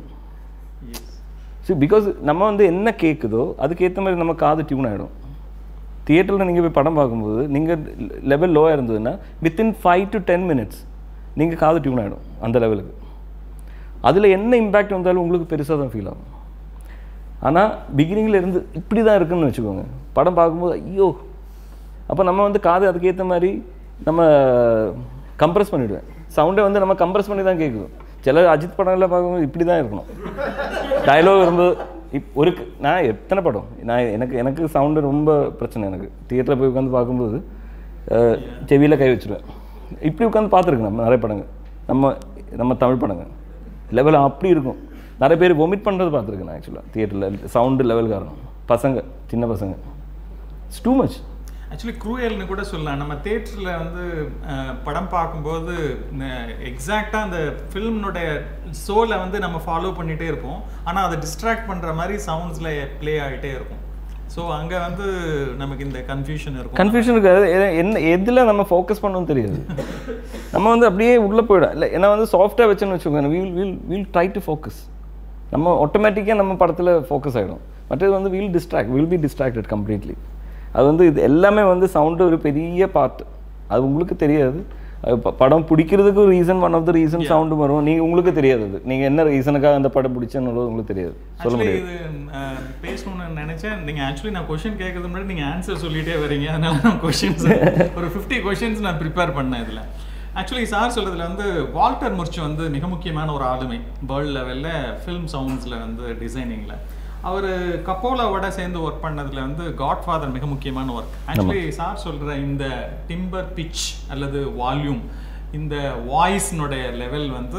ஸோ பிகாஸ் நம்ம வந்து என்ன கேட்குதோ அதுக்கேற்ற மாதிரி நம்ம காது டியூன் ஆகிடும் தியேட்டரில் நீங்கள் போய் படம் பார்க்கும்போது நீங்கள் லெவல் லோவாக இருந்ததுன்னா within five to ten minutes நீங்கள் காது டியூன் ஆகிடும் அந்த லெவலுக்கு அதில் என்ன இம்பேக்ட் வந்தாலும் உங்களுக்கு பெருசாக தான் ஃபீல் ஆகும் ஆனால் பிகினிங்கில் இருந்து இப்படி தான் இருக்குன்னு வச்சுக்கோங்க படம் பார்க்கும்போது ஐயோ அப்போ நம்ம வந்து காது அதுக்கேற்ற மாதிரி நம்ம கம்ப்ரஸ் பண்ணிவிடுவேன் சவுண்டை வந்து நம்ம கம்ப்ரஸ் பண்ணி தான் கேட்குது சில அஜித் படங்களில் பார்க்கும்போது இப்படி தான் இருக்கணும் டயலாக் வரும்போது இப் ஒரு க- நான் எத்தனை படம் நான் எனக்கு எனக்கு சவுண்டு ரொம்ப பிரச்சனை எனக்கு தியேட்டரில் போய் உட்காந்து பார்க்கும்போது செவியில் கை வச்சுருவேன் இப்படி உட்காந்து பார்த்துருக்கேன் நம்ம நிறைய படங்கள் நம்ம நம்ம தமிழ் படங்கள் லெவல் அப்படி இருக்கும் நிறைய பேர் வொமிட் பண்ணுறது பார்த்துருக்கேன் நான் ஆக்சுவலாக தியேட்டரில் சவுண்டு லெவல் காரணம் பசங்க சின்ன பசங்க இட்ஸ் டூ மச் ஆக்சுவலி க்ரூயல்னு கூட சொல்லலாம் நம்ம தேட்டரில் வந்து அஹ், படம் பார்க்கும்போது எக்ஸாக்டாக அந்த ஃபில்ம்னுடைய சோலை வந்து நம்ம ஃபாலோ பண்ணிகிட்டே இருப்போம் ஆனால் அதை டிஸ்ட்ராக்ட் பண்ணுற மாதிரி சவுண்ட்ஸில் ப்ளே ஆகிட்டே இருக்கும் ஸோ அங்கே வந்து நமக்கு இந்த கன்ஃபியூஷன் இருக்கும் கன்ஃபியூஷன் இருக்காது எ- என்ன எதில் நம்ம ஃபோக்கஸ் பண்ணணும் தெரியாது நம்ம வந்து அப்படியே உள்ளே போயிடும் இல்லை ஏன்னா வந்து சாஃப்டாக வச்சோன்னு வச்சுக்கோங்க will will will try to focus நம்ம ஆட்டோமேட்டிக்காக நம்ம படத்தில் ஃபோக்கஸ் ஆகிடும் மற்றது வந்து will distract will be distracted completely அது வந்து இது எல்லாமே வந்து சவுண்டு ஒரு பெரிய பார்ட் அது உங்களுக்கு தெரியாது அது ப- படம் பிடிக்கிறதுக்கு ஒரு reason one of the reason sound வரும் நீங்கள் உங்களுக்கு தெரியாது அது நீங்கள் என்ன ரீசனுக்காக அந்த படம் பிடிச்சேன்னு உங்களுக்கு தெரியாது சொல்ல ஆக்சுவலி முடியாது இது அஹ், பேசணும்னு நினைச்சேன் நீங்க ஆக்சுவலி நான் கொஷின் கேட்கறது முன்னாடி நீங்க ஆன்சர் சொல்லிட்டே வரீங்க அதனால நான் கொஷின்ஸ் ஒரு ஃபிஃப்டி கொஷின்ஸ் நான் ப்ரிப்பேர் பண்ணேன் இதுல ஆக்சுவலி சார் சொல்றதுல வந்து வால்டர் முர்ச் வந்து மிக முக்கியமான ஒரு ஆளுமை வேர்ல்ட் லெவல்ல ஃபிலிம் சவுண்ட்ஸ்ல வந்து டிசைனிங்ல அவர் கப்போலாவோட சேர்ந்து ஒர்க் பண்ணதுல வந்து காட்ஃபாதர் மிக முக்கியமான ஒர்க் ஆக்சுவலி சார் சொல்ற இந்த டிம்பர் பிச் அல்லது வால்யூம் இந்த வாய்ஸ்னுடைய லெவல் வந்து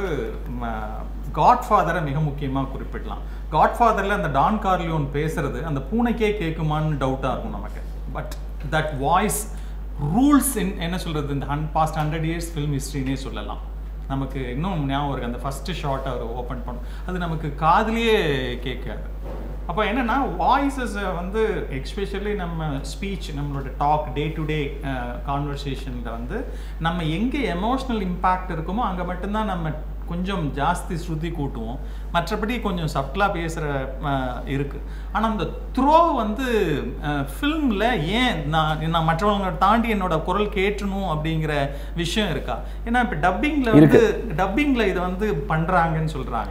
காட்ஃபாதரை மிக முக்கியமாக குறிப்பிடலாம் காட்ஃபாதரில் அந்த டான் கார்லியோன் பேசுறது அந்த பூனைக்கே கேட்குமான்னு டவுட்டாக இருக்கும் நமக்கு but that voice rules in என்ன சொல்றது இந்த ஹன் பாஸ்ட் ஹண்ட்ரட் இயர்ஸ் ஃபிலிம் ஹிஸ்ட்ரினே சொல்லலாம் நமக்கு இன்னும் ஞாபகம் இருக்கு அந்த ஃபர்ஸ்ட் ஷார்ட் அவர் ஓப்பன் பண்ணும் அது நமக்கு காதுலயே கேட்காது அப்போ என்னன்னா வாய்ஸஸை வந்து எக்ஸ்பெஷலி நம்ம ஸ்பீச் நம்மளோட டாக் டே டு டே கான்வர்சேஷனில் வந்து நம்ம எங்கே எமோஷ்னல் இம்பேக்ட் இருக்குமோ அங்கே மட்டும்தான் நம்ம கொஞ்சம் ஜாஸ்தி ஸ்ருதி கூட்டுவோம் மற்றபடி கொஞ்சம் சப்டலாக பேசுகிற இருக்கு ஆனால் அந்த த்ரோ வந்து ஃபில்மில் ஏன் நான் நான் மற்றவங்க தாண்டி என்னோட குரல் கேட்டணும் அப்படிங்கிற விஷயம் இருக்கா ஏன்னா இப்போ டப்பிங்கில் வந்து டப்பிங்கில் இதை வந்து பண்ணுறாங்கன்னு சொல்கிறாங்க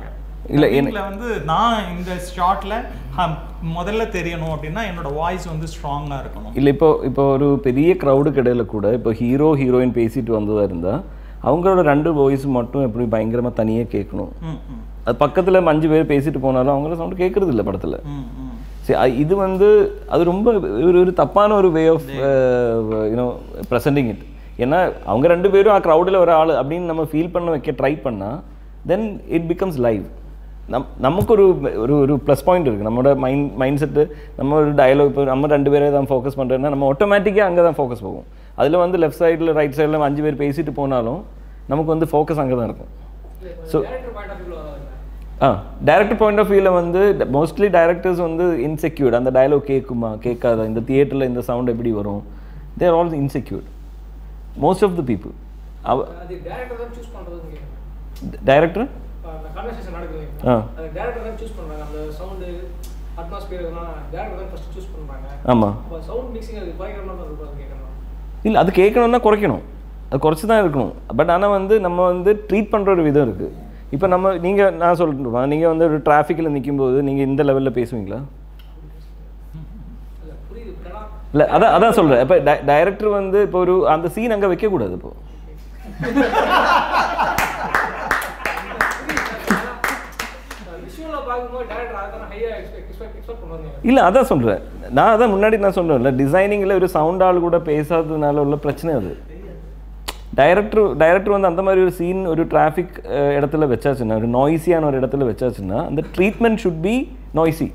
இல்ல, இல்ல என்ன- வந்து நான் இந்த ஷார்ட்ல முதல்ல தெரியணும் அப்படின்னா என்னோட வாய்ஸ் வந்து ஸ்ட்ராங்கா இருக்கணும் இல்லை இப்போ இப்போ ஒரு பெரிய க்ரௌடுக்கு இடையில கூட இப்போ ஹீரோ ஹீரோயின் பேசிட்டு வந்ததா இருந்தால் அவங்களோட ரெண்டு வாய்ஸ் மட்டும் எப்படி பயங்கரமாக தனியாக கேட்கணும் ம், ம், அது பக்கத்தில் அஞ்சு பேர் பேசிட்டு போனாலும் அவங்கள சவுண்ட் கேட்கறது இல்லை படத்தில் ம், ம். சரி அ- இது வந்து அது ரொம்ப ஒரு ஒரு தப்பான ஒரு way of you know presenting it ஏன்னா அவங்க ரெண்டு பேரும் ஆ க்ரௌடில் ஒரு ஆள் அப்படின்னு நம்ம ஃபீல் பண்ண வைக்க ட்ரை பண்ணால் தென் இட் பிகம்ஸ் லைவ் நம் நமக்கு ஒரு ஒரு ஒரு ப்ளஸ் பாயிண்ட் இருக்குது நம்மளோட மைண்ட் மைண்ட் செட்டு நம்ம ஒரு டயலாக் இப்போ நம்ம ரெண்டு பேரே தான் ஃபோக்கஸ் பண்ணுறோன்னா நம்ம ஆட்டோமேட்டிக்காக அங்கே தான் ஃபோக்கஸ் போகும் அதில் வந்து லெஃப்ட் சைடில் ரைட் சைடில் அஞ்சு பேர் பேசிட்டு போனாலும் நமக்கு வந்து ஃபோக்கஸ் அங்கே தான் இருக்கும் so ah director point of வியூவில் வந்து மோஸ்ட்லி டைரக்டர்ஸ் வந்து இன்செக்யூர்ட் அந்த டயலாக் கேட்குமா கேட்காதா இந்த தியேட்டரில் இந்த சவுண்ட் எப்படி வரும் there all insecured most of the people அவ அது டேரக்டர் தான் சூஸ் பண்றதுன்னு கேட்குறேன் டைரக்டர் இப்போ அந்த கான்வர்சேஷன் நடக்குது ஆ அது டேரக்டர் தான் சூஸ் பண்றாங்க அந்த சவுண்டு அட்மாஸ்பியர் இதெல்லாம் டேரக்டர் தான் ஃபர்ஸ்ட் சூஸ் பண்றாங்க ஆமாம் அப்போ சவுண்ட் மிக்சிங் அது பயங்கரமாக தான் இருக்கும் அது கேட்கணும் இல்லை அது கேட்கணும்னா குறைக்கணும் அது குறைச்சி தான் இருக்கணும் பட் ஆனால் வந்து நம்ம வந்து ட்ரீட் பண்ணுற ஒரு விதம் இருக்குது இப்போ நம்ம நீங்கள் நான் சொல்லட்டுமா நீங்கள் வந்து ஒரு டிராஃபிக்கில் நிக்கும்போது நீங்கள் இந்த லெவலில் பேசுவீங்களா இல்லை புரியுது ஏன்னா இல்லை அதான் அதான் சொல்கிறேன் இப்போ டைரக்டர் வந்து இப்போ ஒரு அந்த சீன் அங்கே வைக்கக்கூடாது இப்போ விஷுவலில் பார்க்கும்போது டேரக்டர் அதை ஹையாக எக்ஸ்பெக்ட் எக்ஸ்பெக்ட் எக்ஸ்பெக்ட் பண்ணுவாங்க இல்லை அதான் சொல்கிறேன் நான் அதான் முன்னாடி நான் சொல்கிறேன்ல டிசைனிங்கில் ஒரு சவுண்ட் ஆள் கூட பேசாததுனால உள்ள பிரச்சனை அது டைரக்டர் டைரக்டர் வந்து அந்த மாதிரி ஒரு சீன் ஒரு டிராஃபிக் இடத்துல வச்சாச்சுன்னா ஒரு நாய்ஸியான ஒரு இடத்துல வச்சாச்சுன்னா அந்த ட்ரீட்மெண்ட் ஷுட் பி நாய்ஸி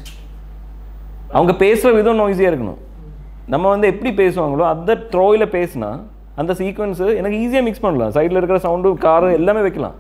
அவங்க பேசுகிற விதம் நாய்ஸியாக இருக்கணும் நம்ம வந்து எப்படி பேசுவாங்களோ அந்த த்ரோயில் பேசினா அந்த சீக்வன்ஸு எனக்கு ஈஸியாக மிக்ஸ் பண்ணலாம் சைடில் இருக்கிற சவுண்டு காரு எல்லாமே வைக்கலாம்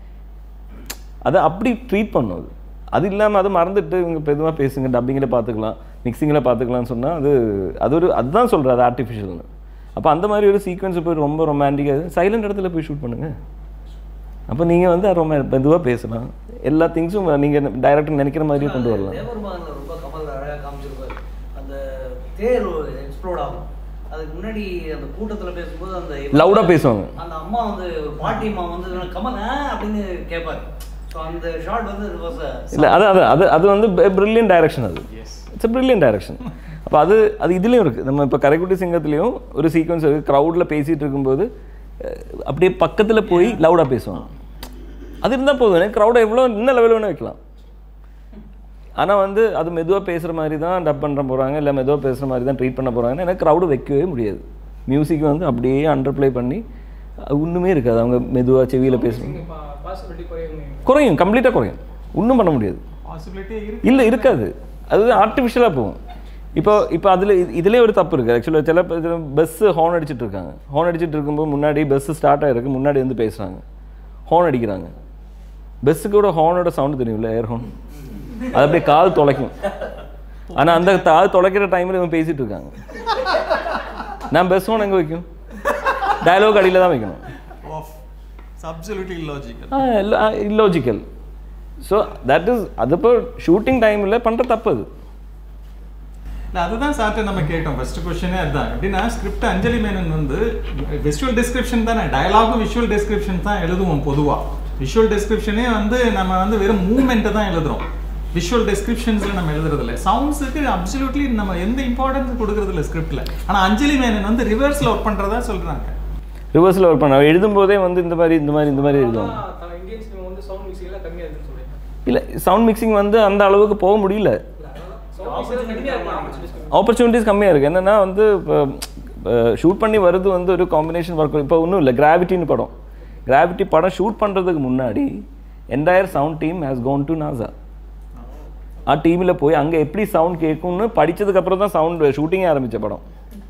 அதை அப்படி ட்ரீட் பண்ணும் அது அது இல்லாமல் அது மறந்துட்டு இவங்க பெதுவாக பேசுங்க டப்பிங்கில் பார்த்துக்கலாம் மிக்சிங்கில் பார்த்துக்கலாம்னு சொன்னால் அது அது ஒரு அதுதான் சொல்கிறது அது ஆர்டிஃபிஷியல்னு அப்போ அந்த மாதிரி ஒரு சீக்வன்ஸ் போய் ரொம்ப ரொமான்டிக்காக சைலண்ட் இடத்துல போய் ஷூட் பண்ணுங்க அப்போ நீங்கள் வந்து ரொம்ப மெதுவாக பேசலாம் எல்லா திங்ஸும் நீங்கள் டைரக்டர் நினைக்கிற மாதிரியே கொண்டு வரலாம் தேவர்மான்ல ரொம்ப கமல் அழகாக காமிச்சிருப்பாரு அந்த தேர் எக்ஸ்ப்ளோட் ஆகும் அதுக்கு முன்னாடி அந்த கூட்டத்துல பேசும்போது அந்த லவுடாக பேசுவாங்க அந்த அம்மா வந்து ஒரு பாட்டி அம்மா வந்து கமல் ஆ அப்படின்னு கேட்பாரு ஸோ அந்த ஷார்ட் வந்து it was a- இல்லை அது அது அது அது வந்து பிரில்லியன் டைரக்ஷன் அது இட்ஸ் பிரில்லியன் டைரக்ஷன் அப்போ அது அது இதுலேயும் இருக்குது நம்ம இப்போ கரைக்குட்டி சிங்கத்துலேயும் ஒரு சீக்வன்ஸ் இருக்குது க்ரௌடில் பேசிகிட்டு இருக்கும்போது அஹ், அப்படியே பக்கத்தில் போய் லவுடாக பேசுவாங்க அது இருந்தால் போதும் எனக்கு க்ரௌடை எவ்வளோ இன்னும் லெவல் வேணும் வைக்கலாம் ஆனால் வந்து அது மெதுவாக பேசுகிற மாதிரி தான் டப் பண்ண போகிறாங்க இல்லை மெதுவாக பேசுகிற மாதிரி தான் ட்ரீட் பண்ண போகிறாங்கன்னு எனக்கு க்ரௌடு வைக்கவே முடியாது மியூசிக் வந்து அப்படியே அண்டர்ப்ளே பண்ணி அது ஒன்றுமே இருக்காது அவங்க மெதுவாக செவியில் பேசுவாங்க இப்போ பாசிபிலிட்டி குறையும் குறையும் கம்ப்ளீட்டாக குறையும் ஒன்றும் பண்ண முடியாது பாசிபிலிட்டியே இருக்கு இல்லை இருக்காது அது ஆர்டிஃபிஷியலாக போகும் இப்போ இப்போ அதில் இதுலேயே ஒரு தப்பு இருக்குது ஆக்சுவலாக சில பஸ்ஸு ஹார்ன் அடிச்சிட்டு இருக்காங்க ஹார்ன் அடிச்சிட்டு இருக்கும்போது முன்னாடி பஸ்ஸு ஸ்டார்ட் ஆகிருக்கு முன்னாடி வந்து பேசுகிறாங்க ஹார்ன் அடிக்கிறாங்க பஸ்ஸுக்கோட ஹார்னோட சவுண்டு தெரியும்ல ஏர் ஹார்ன் அது அப்படியே கால் தொலைக்கும் ஆனால் அந்த கால் தொலைக்கிற டைமில் இவன் பேசிட்டு இருக்காங்க நான் பஸ் ஹார்ன் எங்கே வைக்கும் டயலாக் அடியில் தான் வைக்கணும் of absolutely illogical illogical so that is அது இப்போ ஷூட்டிங் டைமில் பண்ணுற தப்பு அது இல்ல அதுதான் சார்ட்ட நம்ம கேட்டோம் ஃபர்ஸ்ட் கொஸ்டினே அதுதான் எப்படின்னா ஸ்கிரிப்ட் அஞ்சலி மேனன் வந்து விஷுவல் டிஸ்கிரிப்ஷன் தானே டயலாகும் விஷுவல் டிஸ்கிரிப்ஷன் தான் எழுதுவோம் பொதுவா விஷுவல் டிஸ்கிரிப்ஷனே வந்து நம்ம வந்து வெறும் மூமெண்ட்டை தான் எழுதுறோம் விஷுவல் டிஸ்கிரிப்ஷன்ஸ்ல நம்ம எழுதுறது இல்லை சவுண்ட்ஸுக்கு அப்சல்யூட்லி நம்ம எந்த இம்பார்ட்டன்ஸ் கொடுக்கறது இல்லை ஸ்கிரிப்ட்ல ஆனா அஞ்சலி மேனன் வந்து ரிவர்ஸ்ல ஒர்க் பண்றதா சொல்றாங்க ரிவர்ஸில் ஒர்க் பண்ண எழுதும்போதே வந்து இந்த மாதிரி இந்த மாதிரி இந்த மாதிரி எழுதுவாங்க இந்தியன் சினிமா வந்து சவுண்ட் மிக்சிங்லாம் கம்மியாக இருக்குன்னு சொல்றேன் இல்லை சவுண்ட் மிக்சிங் வந்து அந்த அளவுக்கு போக முடியல சவுண்ட் மிக்சிங் கம்மியாக இருக்கு ஆப்பர்ச்சுனிட்டிஸ் ஆப்பர்ச்சுனிட்டிஸ் கம்மியாக இருக்குது என்னென்னா வந்து இப்போ ஷூட் பண்ணி வருது வந்து ஒரு காம்பினேஷன் ஒர்க் இப்போ ஒன்றும் இல்லை கிராவிட்டின்னு படம் கிராவிட்டி படம் ஷூட் பண்ணுறதுக்கு முன்னாடி entire sound team has gone to NASA ah டீமில் போய் அங்கே எப்படி சவுண்ட் கேட்கும்னு படிச்சதுக்கப்புறம் தான் சவுண்ட் ஷூட்டிங்கே ஆரம்பித்த படம்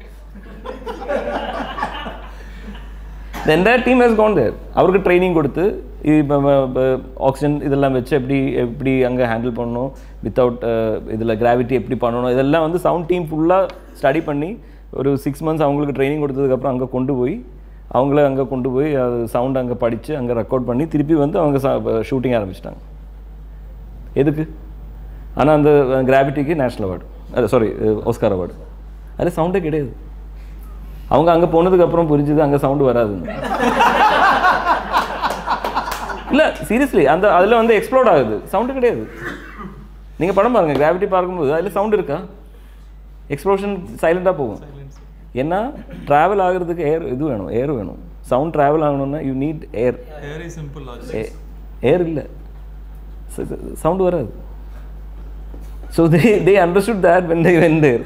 the entire team has gone there அவருக்கு ட்ரைனிங் கொடுத்து இப்போ ஆக்சிஜன் இதெல்லாம் வச்சு எப்படி எப்படி அங்கே ஹேண்டில் பண்ணணும் வித்தவுட் இதில் கிராவிட்டி எப்படி பண்ணணும் இதெல்லாம் வந்து சவுண்ட் டீம் ஃபுல்லாக ஸ்டடி பண்ணி ஒரு சிக்ஸ் மந்த்ஸ் அவங்களுக்கு ட்ரைனிங் கொடுத்ததுக்கப்புறம் அங்கே கொண்டு போய் அவங்கள அங்கே கொண்டு போய் அது சவுண்ட் அங்கே படித்து அங்கே ரெக்கார்ட் பண்ணி திருப்பி வந்து அவங்க ஷூட்டிங் ஆரம்பிச்சிட்டாங்க எதுக்கு ஆனால் அந்த கிராவிட்டிக்கு national award sorry Oscar award அதில் சவுண்டே கிடையாது அவங்க அங்கே போனதுக்கப்புறம் புரிஞ்சுது அங்கே சவுண்டு வராதுன்னு இல்லை சீரியஸ்லி அந்த அதில் வந்து எக்ஸ்ப்ளோர்ட் ஆகுது சவுண்டு கிடையாது நீங்கள் படம் பாருங்கள் கிராவிட்டி பார்க்கும்போது அதில் சவுண்ட் இருக்கா எக்ஸ்ப்ளோஷன் சைலண்டாக போகும் ஏன்னா ட்ராவல் ஆகுறதுக்கு ஏர் இது வேணும் ஏர் வேணும் சவுண்ட் ட்ராவல் ஆகணும்னா you need air very simple logic air இல்லை சவுண்ட் வராது so they they understood that when they when there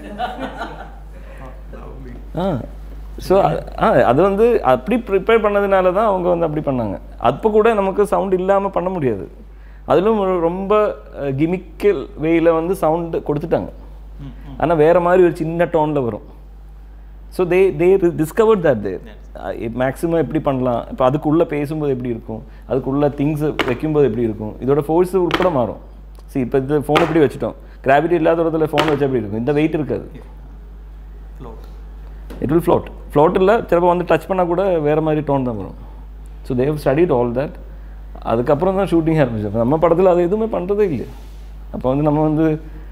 ah so ah அது வந்து அப்படி ப்ரிப்பேர் பண்ணதுனால தான் அவங்க வந்து அப்படி பண்ணாங்க அப்போ கூட நமக்கு சவுண்ட் இல்லாமல் பண்ண முடியாது அதிலும் ஒரு ரொம்ப கிமிக்கல் வேயில் வந்து சவுண்டு கொடுத்துட்டாங்க ஆனால் வேறு மாதிரி ஒரு சின்ன டோனில் வரும் so they they discovered that they maximum எப்படி பண்ணலாம் இப்போ அதுக்குள்ளே பேசும்போது எப்படி இருக்கும் அதுக்குள்ளே திங்ஸ் வைக்கும்போது எப்படி இருக்கும் இதோட ஃபோர்ஸ் உட்பட மாறும் சரி இப்போ இது ஃபோன் எப்படி வச்சுட்டோம் கிராவிட்டி இல்லாத இடத்துல ஃபோன் வச்சா எப்படி இருக்கும் இந்த வெயிட் இருக்காது float it will float float இல்லை சிலப்போ வந்து டச் பண்ணால் கூட வேறு மாதிரி டோன் தான் வரும் so they studied all that அதுக்கப்புறம் தான் ஷூட்டிங் ஆரம்பிச்சோம் நம்ம படத்தில் அது எதுவுமே பண்ணுறதே இல்லை அப்போ வந்து நம்ம வந்து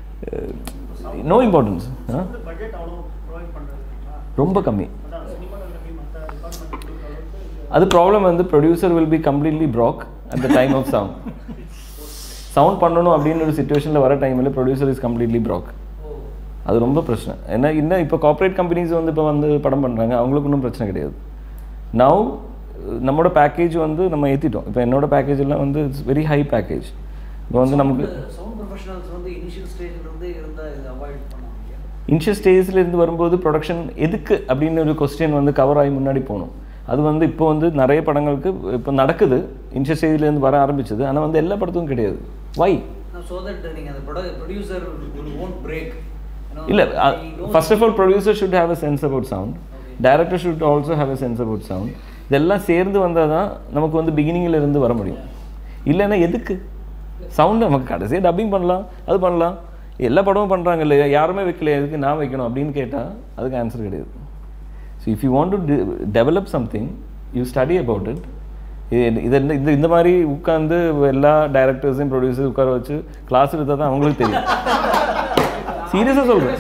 நோ இம்பார்ட்டன்ஸ் பட்ஜெட் அவ்வளோ ப்ரொவைட் பண்ணுறதுங்களா ரொம்ப கம்மி அதான் சினிமாட்டோகிராஃபி மற்ற டிபார்ட்மெண்ட் கொடுக்குற அளவுக்கு அது ப்ராப்ளம் வந்து producer will be completely broke at the time of sound sound பண்ணணும் அப்படின்னு ஒரு சுச்சுவேஷனில் வர டைமில் ப்ரொடியூசர் இஸ் கம்ப்ளீட்லி ப்ராக் அது ரொம்ப பிரச்சனை ஏன்னா இன்னும் இப்போ கார்ப்பரேட் கம்பெனிஸ் வந்து இப்போ வந்து படம் பண்ணுறாங்க அவங்களுக்கு ஒன்றும் பிரச்சனை கிடையாது நவ் நம்மளோட பேக்கேஜ் வந்து நம்ம ஏற்றிட்டோம் இப்போ என்னோட பேக்கேஜ் எல்லாம் வந்து இட்ஸ் வெரி ஹை பேக்கேஜ் இப்போ வந்து நமக்கு சவுண்ட் ப்ரொஃபஷனல்ஸ் வந்து இனிஷியல் ஸ்டேஜ்ல இருந்து இருந்தால் இது அவாய்ட் பண்ணுவாங்க இனிஷியல் ஸ்டேஜில் இருந்து வரும்போது ப்ரொடக்ஷன் எதுக்கு அப்படின்னு ஒரு கொஸ்டின் வந்து கவர் ஆகி முன்னாடி போகணும் அது வந்து இப்போ வந்து நிறைய படங்களுக்கு இப்போ நடக்குது இனிஷியல் ஸ்டேஜ்லேருந்து வர ஆரம்பிச்சது ஆனால் வந்து எல்லா படத்துக்கும் கிடையாது வை ஸோ தட் நீங்கள் அந்த ப்ரொடியூசர் ஓன்ட் பிரேக் இல்லை first of all producer should have a sense about sound director should also have a sense about sound இதெல்லாம் சேர்ந்து வந்தால் தான் நமக்கு வந்து beginning-ல இருந்து வர முடியும் இல்லைன்னா எதுக்கு சவுண்ட் நமக்கு கடைசியாக டப்பிங் பண்ணலாம் அது பண்ணலாம் எல்லா படமும் பண்ணுறாங்க இல்லையா யாருமே வைக்கல எதுக்கு நான் வைக்கணும் அப்படின்னு கேட்டால் அதுக்கு ஆன்சர் கிடையாது so if you want to develop something you study about it இது இந்த- இந்த இந்த மாதிரி உட்காந்து எல்லா டைரக்டர்ஸையும் ப்ரொடியூசர் உட்கார வச்சு கிளாஸ் எடுத்தால் தான் அவங்களுக்கு தெரியும் சீரியஸாக சொல்கிறேன்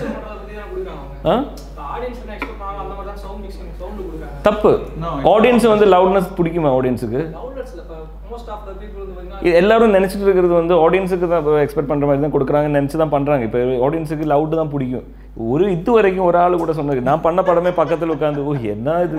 ஆ ஆடியன்ஸ் என்ன எக்ஸ்பெக்ட் பண்ணாங்க அந்த மாதிரி தான் சவுண்ட் மிக்சிங் சவுண்ட் கொடுக்குறாங்க தப்பு No, ஆடியன்ஸ் வந்து லவுட்னஸ் பிடிக்குமா ஆடியன்ஸுக்கு டவுன்லோட்ஸ்ல இப்போ மோஸ்ட் ஆஃப் த பீப்புள் வந்து பார்த்தீங்கன்னா எல்லாரும் நினச்சிட்டு இருக்கிறது வந்து ஆடியன்ஸுக்கு தான் எக்ஸ்பெக்ட் பண்ணுற மாதிரி தான் கொடுக்குறாங்கன்னு நினச்சி தான் பண்ணுறாங்க இப்போ ஆடியன்ஸுக்கு லவுட் தான் பிடிக்கும் ஒரு இது வரைக்கும் ஒரு ஆள் கூட சொன்னது நான் பண்ண படமே பக்கத்தில் உட்காந்து ஓ என்ன இது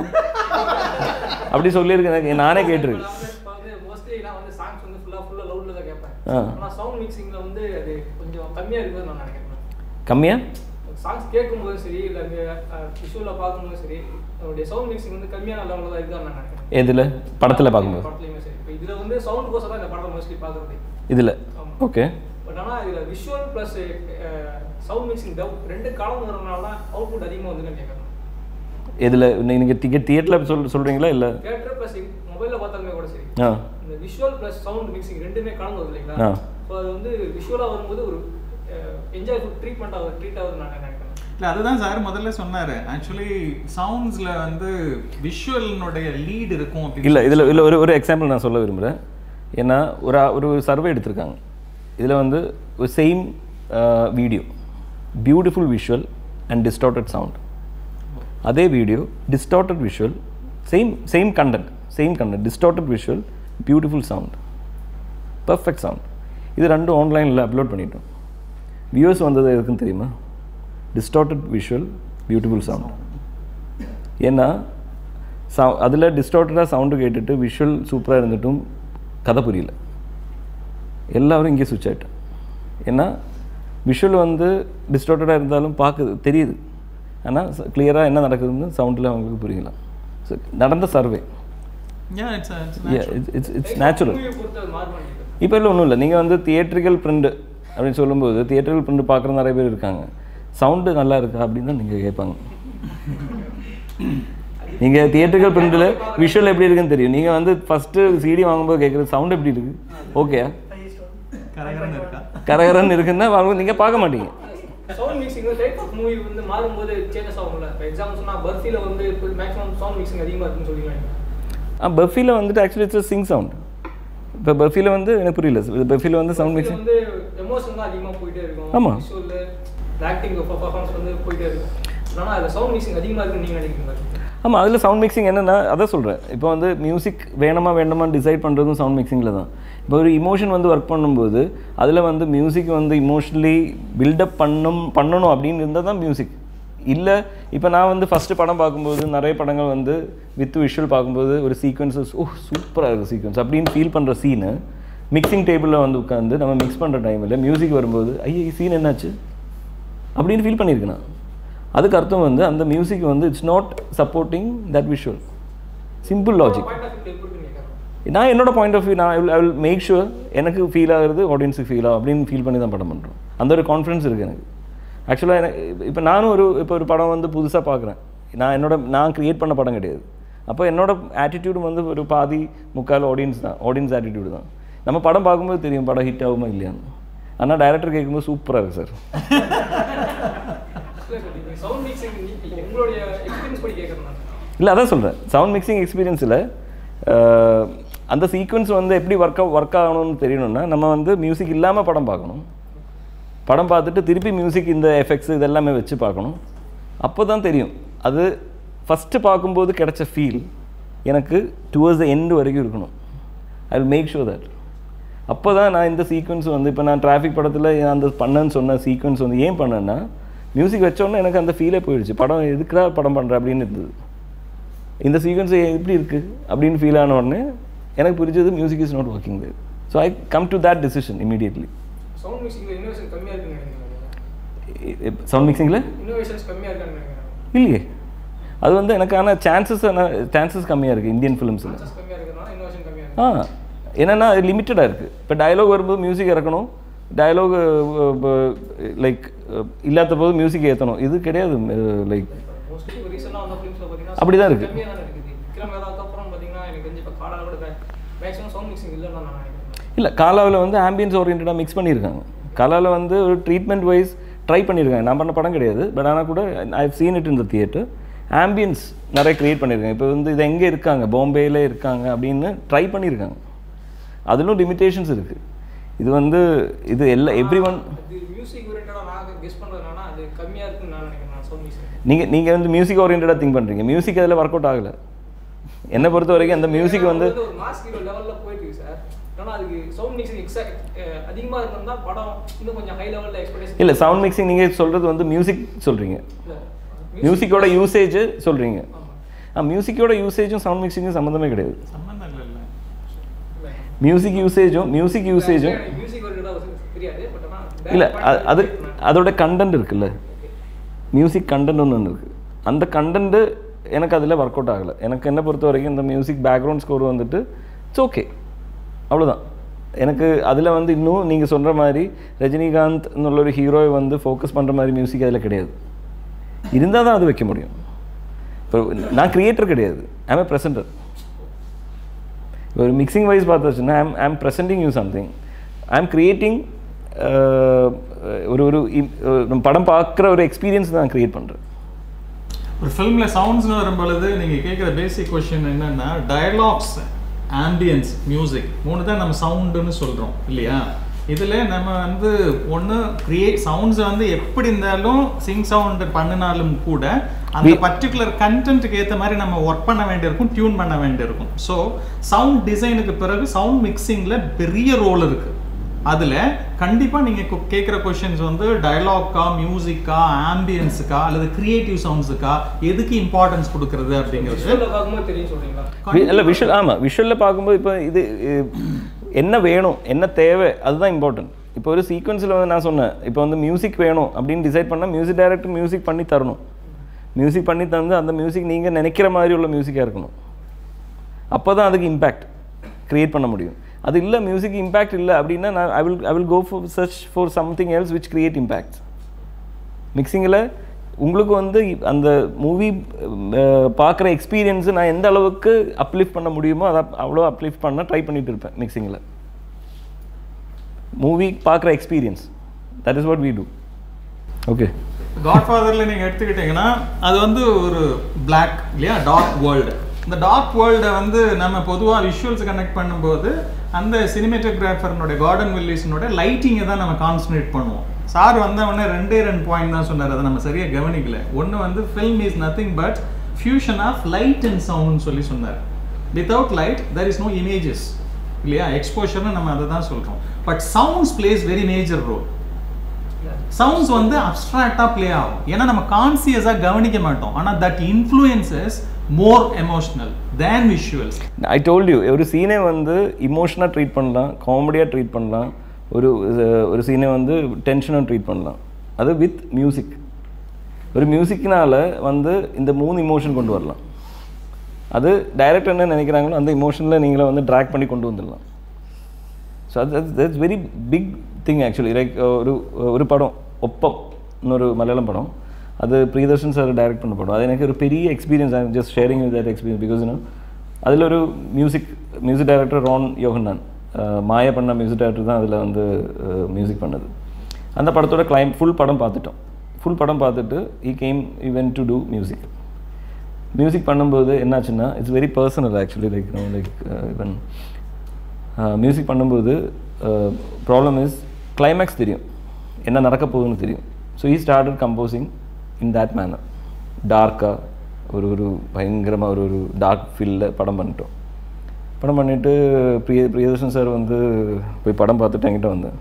அப்படி சொல்லியிருக்கேன் எனக்கு நானே கேட்டிருக்கேன் இப்போ வந்து மோஸ்ட்லி நான் வந்து சாங்ஸ் வந்து ஃபுல்லாக ஃபுல்லாக லவுட்ல தான் கேட்பேன் ஆ. ஆனால் சவுண்ட் மிக்சிங்ல வந்து அது கொஞ்சம் கம்மியாக இருக்குதுன்னு நான் நினைக்கிறேன் கம்மியா சாங்ஸ் கேட்கும்போது சரி இல்லை விஷுவலில் பார்க்கும்போது சரி அவருடைய சவுண்ட் மிக்சிங் வந்து கம்மியான லெவலில் தான் இருக்குன்னு நான் நினைக்கிறேன் எதில் படத்தில் பார்க்கும்போது படத்துலையுமே சரி இப்போ இதில் வந்து சவுண்ட் கோசம் தான் இந்த படத்தை மோஸ்ட்லி பார்க்குறது இதில் ஆமா. ஓகே பட் ஆனால் இதில் விஷுவல் ப்ளஸ் சவுண்ட் மிக்சிங் ரெண்டு கலந்து வரனால தான் அவுட்புட் அதிகமாக வந்து கேட்கணும் இதில் நீங்கள் டிக்கெட் தியேட்டரில் சொல் சொல்கிறீங்களா இல்லை தேட்டர் ப்ளஸ் மொபைலில் பார்த்தாலுமே கூட சரி ஆ இந்த விஷுவல் ப்ளஸ் சவுண்ட் மிக்சிங் ரெண்டுமே கலந்து வருது இல்லைங்களா ஆ. ஸோ அது வந்து விஷுவலாக வரும்போது ஒரு என்ஜாய்ஃபுல் ட்ரீட்மெண்ட் ஆகுது ட்ரீட் ஆகுதுன்னு நான் நினைக்கிறேன் இல்லை அதுதான் சார் முதல்ல சொன்னாரு ஆக்சுவலி சவுண்ட்ஸ்ல வந்து விஷுவலினுடைய லீட் இருக்கும் அப்படின்னு இல்லை இதில் இதில் ஒரு ஒரு எக்ஸாம்பிள் நான் சொல்ல விரும்புகிறேன் ஏன்னா ஒரு ஆ- ஒரு சர்வே எடுத்திருக்காங்க இதில் வந்து ஒரு same video beautiful visual and distorted sound அதே video distorted visual same same content same content distorted visual beautiful sound perfect sound இது ரெண்டும் ஆன்லைனில் அப்லோட் பண்ணிட்டோம் வியூஸ் வந்தது எதுக்குன்னு தெரியுமா டிஸ்டார்டட் விஷுவல் பியூட்டிஃபுல் சவுண்ட் ஏன்னா சவு அதில் டிஸ்டார்டடாக சவுண்டு கேட்டுட்டு விஷுவல் சூப்பராக இருந்துட்டும் கதை புரியல எல்லாரும் இங்கே சுவிட்ச் ஆகிட்டோம் ஏன்னா விஷுவல் வந்து டிஸ்டார்டடாக இருந்தாலும் பார்க்குது தெரியுது ஆனால் கிளியராக என்ன நடக்குதுன்னு சவுண்டில் அவங்களுக்கு புரியலாம் ஸோ நடந்த survey Yeah, it's a- it's Yeah, natural. it's it's it's natural மூவியை பொறுத்து அது மாறு பண்ணிட்டு இப்போ இல்லை ஒன்றும் இல்லை நீங்கள் வந்து தியேட்ரிக்கல் பிரிண்ட் அப்படின்னு சொல்லும்போது தியேட்ரிக்கல் பிரிண்ட் பார்க்குற நிறைய பேர் இருக்காங்க சவுண்டு நல்லா இருக்கா அப்படின்னு தான் நீங்கள் கேட்பாங்க நீங்கள் தியேட்ரிக்கல் பிரிண்டில் விஷுவல் எப்படி இருக்குன்னு தெரியும் நீங்கள் வந்து ஃபஸ்ட்டு சிடி வாங்கும்போது கேட்குறது சவுண்ட் எப்படி இருக்குது ஓகே கரகரன்னு இருக்கா கரகரன்னு இருக்குன்னா வாங்க நீங்கள் பார்க்க மாட்டீங்க sound mixing type of movie வந்து மாறும்போது சேஞ்சஸ் ஆகும்ல இப்போ எக்ஸாம்பிள் சொன்னா பர்ஃபில வந்து மேக்ஸிமம் சவுண்ட் மிக்சிங் அதிகமாக இருக்குன்னு சொல்லிக்கலாம் ஆ பஃபியில் வந்துட்டு ஆக்சுவலி இட்ஸ் சிங் சவுண்ட் இப்போ பஃபியில் வந்து எனக்கு புரியல பஃபியில் வந்து சவுண்ட் இதுல மிக்சிங் வந்து எமோஷன் தான் அதிகமாக போயிட்டே இருக்கும் ஆமா. விஷுவல் ஆக்டிங் பர்ஃபார்மன்ஸ் வந்து போயிட்டே இருக்கும் ஆனால் அதில் சவுண்ட் மிக்சிங் அதிகமாக இருக்குன்னு நீங்கள் நினைக்கிறீங்க ஆமாம் அதில் சவுண்ட் மிக்சிங் என்னென்னா அதான் சொல்கிறேன் இப்போ வந்து மியூசிக் வேணுமா வேண்டாமான்னு டிசைட் பண்ணுறதும் சவுண்ட் மிக்சிங்கில் தான் இப்போ ஒரு இமோஷன் வந்து ஒர்க் பண்ணும்போது அதில் வந்து மியூசிக் வந்து இமோஷனலி பில்டப் பண்ணும் பண்ணணும் அப்படின்னு இருந்தால் தான் மியூசிக் இல்லை இப்போ நான் வந்து ஃபஸ்ட்டு படம் பார்க்கும்போது நிறைய படங்கள் வந்து வித் விஷுவல் பார்க்கும்போது ஒரு சீக்வன்ஸஸ் ஓ சூப்பராக இருக்குது சீக்வன்ஸ் அப்படின்னு ஃபீல் பண்ணுற சீனு மிக்சிங் டேபிளில் வந்து உட்காந்து நம்ம மிக்ஸ் பண்ணுற டைமில் மியூசிக் வரும்போது ஐயோ சீன் என்னாச்சு அப்படின்னு ஃபீல் பண்ணியிருக்கேன் நான் அதுக்கு அர்த்தம் வந்து அந்த மியூசிக் வந்து it's not supporting that visual simple logic point of view எப்படி இருக்குன்னு கேட்கறேன் நான் என்னோட பாயிண்ட் ஆஃப் வியூ நான் ஐ வில் மேக் ஷுர் எனக்கு ஃபீல் ஆகுறது ஆடியன்ஸுக்கு ஃபீல் ஆகும் அப்படின்னு ஃபீல் பண்ணி தான் படம் பண்ணுறோம் அந்த ஒரு கான்ஃபிடன்ஸ் இருக்குது எனக்கு ஆக்சுவலாக எனக்கு இப்போ நானும் ஒரு இப்போ ஒரு படம் வந்து புதுசாக பார்க்குறேன் நான் என்னோட நான் க்ரியேட் பண்ண படம் கிடையாது அப்போ என்னோட ஆட்டிடியூடு வந்து ஒரு பாதி முக்கால் ஆடியன்ஸ் தான் ஆடியன்ஸ் ஆட்டிடியூடு தான் நம்ம படம் பார்க்கும்போது தெரியும் படம் ஹிட் ஆகுமா இல்லையான்னு ஆனால் டைரக்டர் கேட்கும்போது சூப்பராக இருக்குது சார் சவுண்ட் மிக்சிங் உங்களுடைய எக்ஸ்பீரியன்ஸ் படி கேட்கறேன் நான் இல்லை அதான் சொல்கிறேன் சவுண்ட் மிக்சிங் எக்ஸ்பீரியன்ஸில் அந்த சீக்வன்ஸ் வந்து எப்படி ஒர்க் ஒர்க் ஆகணும்னு தெரியணும்னா நம்ம வந்து மியூசிக் இல்லாமல் படம் பார்க்கணும் படம் பார்த்துட்டு திருப்பி மியூசிக் இந்த எஃபெக்ட்ஸ் இதெல்லாமே வச்சு பார்க்கணும் அப்போ தான் தெரியும் அது ஃபஸ்ட்டு பார்க்கும்போது கிடைச்ச ஃபீல் எனக்கு டுவர்ட்ஸ் த எண்டு வரைக்கும் இருக்கணும் I will make sure that அப்போ தான் நான் இந்த சீக்வன்ஸ் வந்து இப்போ நான் டிராஃபிக் படத்தில் அந்த பண்ணேன்னு சொன்ன சீக்வன்ஸ் வந்து ஏன் பண்ணேன்னா மியூசிக் வச்சோன்னே எனக்கு அந்த ஃபீலே போயிடுச்சு படம் எதுக்குடா படம் பண்ணுற அப்படின்னு இருந்தது இந்த சீக்வன்ஸ் எப்படி இருக்குது அப்படின்னு ஃபீல் ஆன உடனே எனக்கு புரிஞ்சது music is not working there so I come to that decision immediately sound மிக்சிங்ல இன்னோவேஷன் கம்மியா இருக்குன்னு நினைக்கிறேன் சவுண்ட் மிக்சிங்கில் இன்னோவேஷன்ஸ் கம்மியா இருக்கான்னு நினைக்கிறேன் இல்லையே அது வந்து எனக்கான சான்சஸ் சான்சஸ் கம்மியாக இருக்குது இந்தியன் ஃபிலிம்ஸில் சான்சஸ் கம்மியா இருக்கிறதுனால இன்னோவேஷன் கம்மியா இருக்கு ஆ என்னென்னா லிமிட்டடாக இருக்குது இப்போ டயலாக் வரும்போது மியூசிக் இறக்கணும் டயலாக் லைக் இல்லாத போது மியூசிக் ஏற்றணும் இது கிடையாது லைக் மோஸ்ட்லி இப்போ ரீசெண்டாக வந்த ஃபிலிம்ஸில் பார்த்தீங்கன்னா அப்படிதான் இருக்கு. கம்மியாக தான் இருக்குது விக்ரம் வேதாக்கு அப்புறம் பார்த்தீங்கன்னா எனக்கு தெரிஞ்சு இப்போ காடால கூட மேக்ஸிமம் சவுண்ட் மிக்சிங் இல்லைன்னு நான் நினைக்கிறேன் இல்லை காலாவில் வந்து ஆம்பியன்ஸ் ஓரியன்டாக மிக்ஸ் பண்ணியிருக்காங்க காலாவில் வந்து ஒரு ட்ரீட்மெண்ட் வைஸ் ட்ரை பண்ணியிருக்காங்க நான் பண்ண படம் கிடையாது பட் ஆனால் கூட I seen it in the theatre ambience நிறைய க்ரியேட் பண்ணியிருக்காங்க இப்போ வந்து இது எங்கே இருக்காங்க பாம்பேயில் இருக்காங்க அப்படின்னு ட்ரை பண்ணியிருக்காங்க அதிலும் லிமிட்டேஷன்ஸ் இருக்குது இது வந்து இது எல்லா எவ்ரி ஒன் அது மியூசிக் ஓரியன்டாக நான் கெஸ் பண்ணுறதுனால அது கம்மியாக இருக்குன்னு நான் நினைக்கிறேன் நான் சவுண்ட் மிக்சிங் நீங்கள் நீங்கள் வந்து மியூசிக் ஓரியன்டாக திங்க் பண்ணுறீங்க மியூசிக் அதில் ஒர்க் அவுட் ஆகலை என்னை பொறுத்த வரைக்கும் அந்த மியூசிக் வந்து ஒரு மாஸ் ஹீரோ லெவலில் போயிட்டு இருக்கு சார் ஆனால் அதுக்கு சவுண்ட் மிக்சிங் எக்ஸாக்ட் அதிகமாக இருந்திருந்தா படம் இன்னும் கொஞ்சம் ஹை லெவலில் எக்ஸ்பெக்டேஷன் இல்லை சவுண்ட் மிக்சிங் நீங்கள் சொல்கிறது வந்து மியூசிக் சொல்கிறீங்க மியூசிக்கோட யூசேஜ் சொல்கிறீங்க ஆ மியூசிக்கோட யூசேஜும் சவுண்ட் மிக்சிங்கும் சம்மந்தமே கிடையாது சம்மந்தம் இல்லைல்ல மியூசிக் யூசேஜும் மியூசிக் யூசேஜும் மியூசிக் ஓரியன்டாக தெரியாது பட் ஆனால் இல்லை அது அதோட கண்டென்ட் இருக்குல்ல மியூசிக் கண்டென்ட் ஒன்று இருக்குது அந்த கண்டென்ட்டு எனக்கு அதில் ஒர்க் அவுட் ஆகலை எனக்கு என்ன பொறுத்த வரைக்கும் இந்த மியூசிக் பேக்ரவுண்ட் ஸ்கோர் வந்துட்டு இட்ஸ் ஓகே அவ்வளோதான் எனக்கு அதில் வந்து இன்னும் நீங்கள் சொல்கிற மாதிரி ரஜினிகாந்த் என்னுள்ள ஒரு ஹீரோவை வந்து ஃபோக்கஸ் பண்ணுற மாதிரி மியூசிக் அதில் கிடையாது இருந்தால் தான் அது வைக்க முடியும் இப்போ நான் கிரியேட்டர் கிடையாது ஐம் ஏ ப்ரெசென்டர் ஒரு மிக்சிங் வைஸ் பார்த்தாச்சுன்னா I'm I'm presenting you something I'm creating ஒரு ஒரு im- ஒரு நம்ம படம் பார்க்குற ஒரு எக்ஸ்பீரியன்ஸ் தான் கிரியேட் பண்ணுறேன் ஒரு ஃபிலிமில் சவுண்ட்ஸ்னு வரும்பொழுது நீங்கள் கேட்குற பேசிக் கொஷின் என்னன்னா டயலாக்ஸ் ஆம்பியன்ஸ் மியூசிக் மூணு தான் நம்ம சவுண்டுன்னு சொல்கிறோம் இல்லையா இதில் நம்ம வந்து ஒன்று கிரியேட் சவுண்ட்ஸை வந்து எப்படி இருந்தாலும் சிங் சவுண்ட் பண்ணினாலும் கூட அந்த We- பர்டிகுலர் கண்டென்ட்டுக்கு ஏற்ற மாதிரி நம்ம ஒர்க் பண்ண வேண்டியிருக்கும் டியூன் பண்ண வேண்டியிருக்கும் ஸோ சவுண்ட் டிசைனுக்கு பிறகு சவுண்ட் மிக்சிங்கில் பெரிய ரோல் இருக்குது அதில் கண்டிப்பாக நீங்கள் கேட்குற கொஷின்ஸ் வந்து டயலாக்கா மியூசிக்கா ஆம்பியன்ஸுக்கா அல்லது கிரியேட்டிவ் சவுண்ட்ஸுக்கா எதுக்கு இம்பார்ட்டன்ஸ் கொடுக்கறது அப்படிங்கிறது விஷுவலில் பார்க்கும்போது தெரியும் சொல்கிறீங்களா வி- இல்ல விஷுவல் ஆமாம் விஷுவலில் பார்க்கும்போது இப்போ இது அஹ், என்ன வேணும் என்ன தேவை அதுதான் இம்பார்ட்டன்ட் இப்போ ஒரு சீக்வன்ஸில் வந்து நான் சொன்னேன் இப்போ வந்து மியூசிக் வேணும் அப்படின்னு டிசைட் பண்ணால் மியூசிக் டைரக்டர் மியூசிக் பண்ணி தரணும் மியூசிக் பண்ணி தந்து அந்த மியூசிக் நீங்கள் நினைக்கிற மாதிரி உள்ள மியூசிக்காக இருக்கணும் அப்போ தான் அதுக்கு இம்பேக்ட் க்ரியேட் பண்ண முடியும் அது இல்லை மியூசிக் இம்பேக்ட் இல்லை அப்படின்னா நான் I will I will go for search for something else which create impact மிக்சிங்கில் உங்களுக்கு வந்து இ- அந்த மூவி பார்க்குற எக்ஸ்பீரியன்ஸு நான் எந்த அளவுக்கு அப்லிஃப்ட் பண்ண முடியுமோ அதை அவ்வளோ அப்லிஃப்ட் பண்ண ட்ரை பண்ணிட்டு இருப்பேன் மிக்சிங்கில் மூவி பார்க்குற experience that is what we do okay காட்ஃபாதரில் நீங்கள் எடுத்துக்கிட்டிங்கன்னா அது வந்து ஒரு பிளாக் இல்லையா டார்க் வேர்ல்டு இந்த டார்க் வேர்ல்டை வந்து நம்ம பொதுவாக விஷுவல்ஸ் கனெக்ட் பண்ணும்போது அந்த சினிமேட்டோகிராஃபர்னுடைய கார்டன் வில்லிஸினோட லைட்டிங்கை தான் நம்ம கான்சன்ட்ரேட் பண்ணுவோம் சார் வந்த உடனே ரெண்டே ரெண்டு பாயிண்ட் தான் சொன்னார் அதை நம்ம சரியாக கவனிக்கல ஒன்று வந்து film is nothing but fusion of light and சவுண்ட்னு சொல்லி சொன்னார் without light there is no images இல்லையா எக்ஸ்போஷர்னு நம்ம அதை தான் சொல்கிறோம் but sounds plays very major role sounds வந்து அப்ட்ராக்டாக ப்ளே ஆகும் ஏன்னா நம்ம கான்சியஸாக கவனிக்க மாட்டோம் ஆனால் that influences more emotional than visuals I told you ஒரு சீனை வந்து இமோஷனாக ட்ரீட் பண்ணலாம் காமெடியாக ட்ரீட் பண்ணலாம் ஒரு அஹ், ஒரு சீனை வந்து டென்ஷனாக ட்ரீட் பண்ணலாம் அது வித் மியூசிக் ஒரு மியூசிக்னால வந்து இந்த மூணு இமோஷன் கொண்டு வரலாம் அது டைரக்டர் என்ன நினைக்கிறாங்களோ அந்த இமோஷனில் நீங்களே வந்து ட்ராக் பண்ணி கொண்டு வந்துடலாம் ஸோ அது that's very big thing actually like ஒரு ஒரு படம் ஒப்பம் இன்னொரு மலையாளம் படம் அது பிரியதர்ஷன் சார் டைரக்ட் பண்ண படம் அது எனக்கு ஒரு பெரிய experience I just sharing with that experience because you know அதில் ஒரு music music director Ron Yohann ah, Maya பண்ண மியூசிக் டைரக்டர் தான் அதில் வந்து மியூசிக் பண்ணது அந்த படத்தோட கிளைம் ஃபுல் படம் பார்த்துட்டோம் ஃபுல் படம் பார்த்துட்டு he came even to do music music பண்ணும்போது என்னாச்சுன்னா it's very personal actually like like even music பண்ணும்போது ப்ராப்ளம் இஸ் கிளைமேக்ஸ் தெரியும் என்ன நடக்க போகுதுன்னு தெரியும் so he started composing in that manner டார்க்காக ஒரு ஒரு பயங்கரமாக ஒரு ஒரு டார்க் ஃபீல்டில் படம் பண்ணிட்டோம் படம் பண்ணிவிட்டு பிரிய பிரியதர்ஷன் சார் வந்து போய் படம் பார்த்துட்டு என்கிட்ட வந்தேன்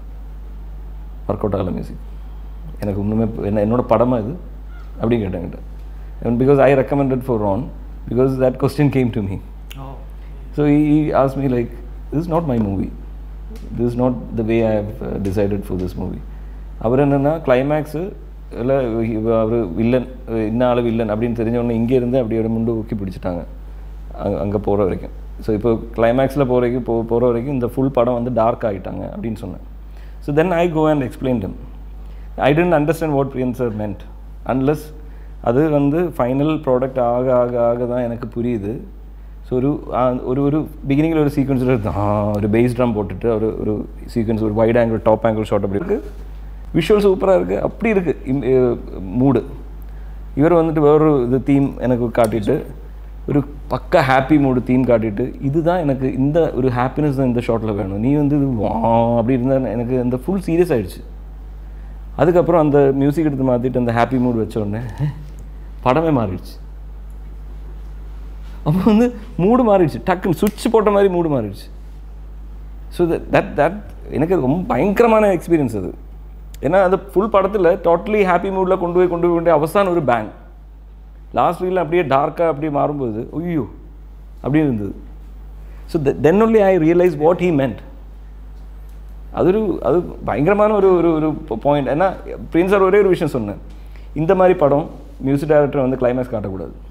ஒர்க் அவுட் ஆகலை மியூசிக் எனக்கு ஒன்றுமே என்ன என்னோட படமா இது அப்படி கேட்டேன் என்கிட்ட because I recommended for Ron because that question came to me So he, he asked me like, this is not my movie. This is not the way I have uh, decided for this movie. அவர் என்னென்னா climax இல்லை அவர் villain இன்ன ஆள் villain அப்படின்னு தெரிஞ்ச உடனே இங்கே இருந்து அப்படியே முண்டு ஊக்கி பிடிச்சிட்டாங்க அங்கே அங்கே போகிற வரைக்கும் ஸோ இப்போ கிளைமேக்ஸில் போகிற வரைக்கும் போ போகிற வரைக்கும் இந்த ஃபுல் படம் வந்து டார்க் ஆகிட்டாங்க அப்படின்னு சொன்னேன் so then I go and explain them I didn't understand what Priyan sir meant unless அது வந்து ஃபைனல் ப்ராடக்ட் ஆக ஆக ஆக தான் எனக்கு புரியுது ஸோ ஒரு ஆ, ஒரு ஒரு பிகினிங்கில் ஒரு சீக்வன்ஸில் ஒரு பேஸ் ட்ரம் போட்டுட்டு ஒரு ஒரு சீக்வன்ஸ் ஒரு wide angle top angle shot அப்படி இருக்குது விஷுவல் சூப்பராக இருக்குது அப்படி இருக்குது மூடு இவர் வந்துட்டு வேறொரு இது தீம் எனக்கு காட்டிட்டு ஒரு பக்கா ஹாப்பி மூடு தீம் காட்டிட்டு இதுதான் எனக்கு இந்த ஒரு ஹாப்பினஸ் தான் இந்த ஷாட்டில் வேணும் நீ வந்து இது வா அப்படி இருந்தால் எனக்கு அந்த ஃபுல் சீரியஸ் ஆயிடுச்சு அதுக்கப்புறம் அந்த மியூசிக் எடுத்து மாற்றிட்டு அந்த ஹாப்பி மூட் வச்ச உடனே படமே மாறிடுச்சு அப்போ வந்து மூடு மாறிடுச்சு டக்குன்னு சுவிட்ச் போட்ட மாதிரி மூடு மாறிடுச்சு ஸோ தட் தட் எனக்கு அது ரொம்ப பயங்கரமான எக்ஸ்பீரியன்ஸ் அது ஏன்னா அந்த ஃபுல் படத்தில் டோட்டலி ஹாப்பி மூடில் கொண்டு போய் கொண்டு போய் கொண்டு போய் அவசானம் ஒரு பேங் லாஸ்ட் வீலில் அப்படியே டார்க்காக அப்படியே மாறும்போது ஐயோ அப்படி இருந்தது so then only I realise what he meant அது ஒரு அது பயங்கரமான ஒரு ஒரு ஒரு பாயிண்ட் ஏன்னா பிரின்ஸ் சார் ஒரே ஒரு விஷயம் சொன்னேன் இந்த மாதிரி படம் மியூசிக் டைரக்டர் வந்து கிளைமேக்ஸ் காட்டக்கூடாது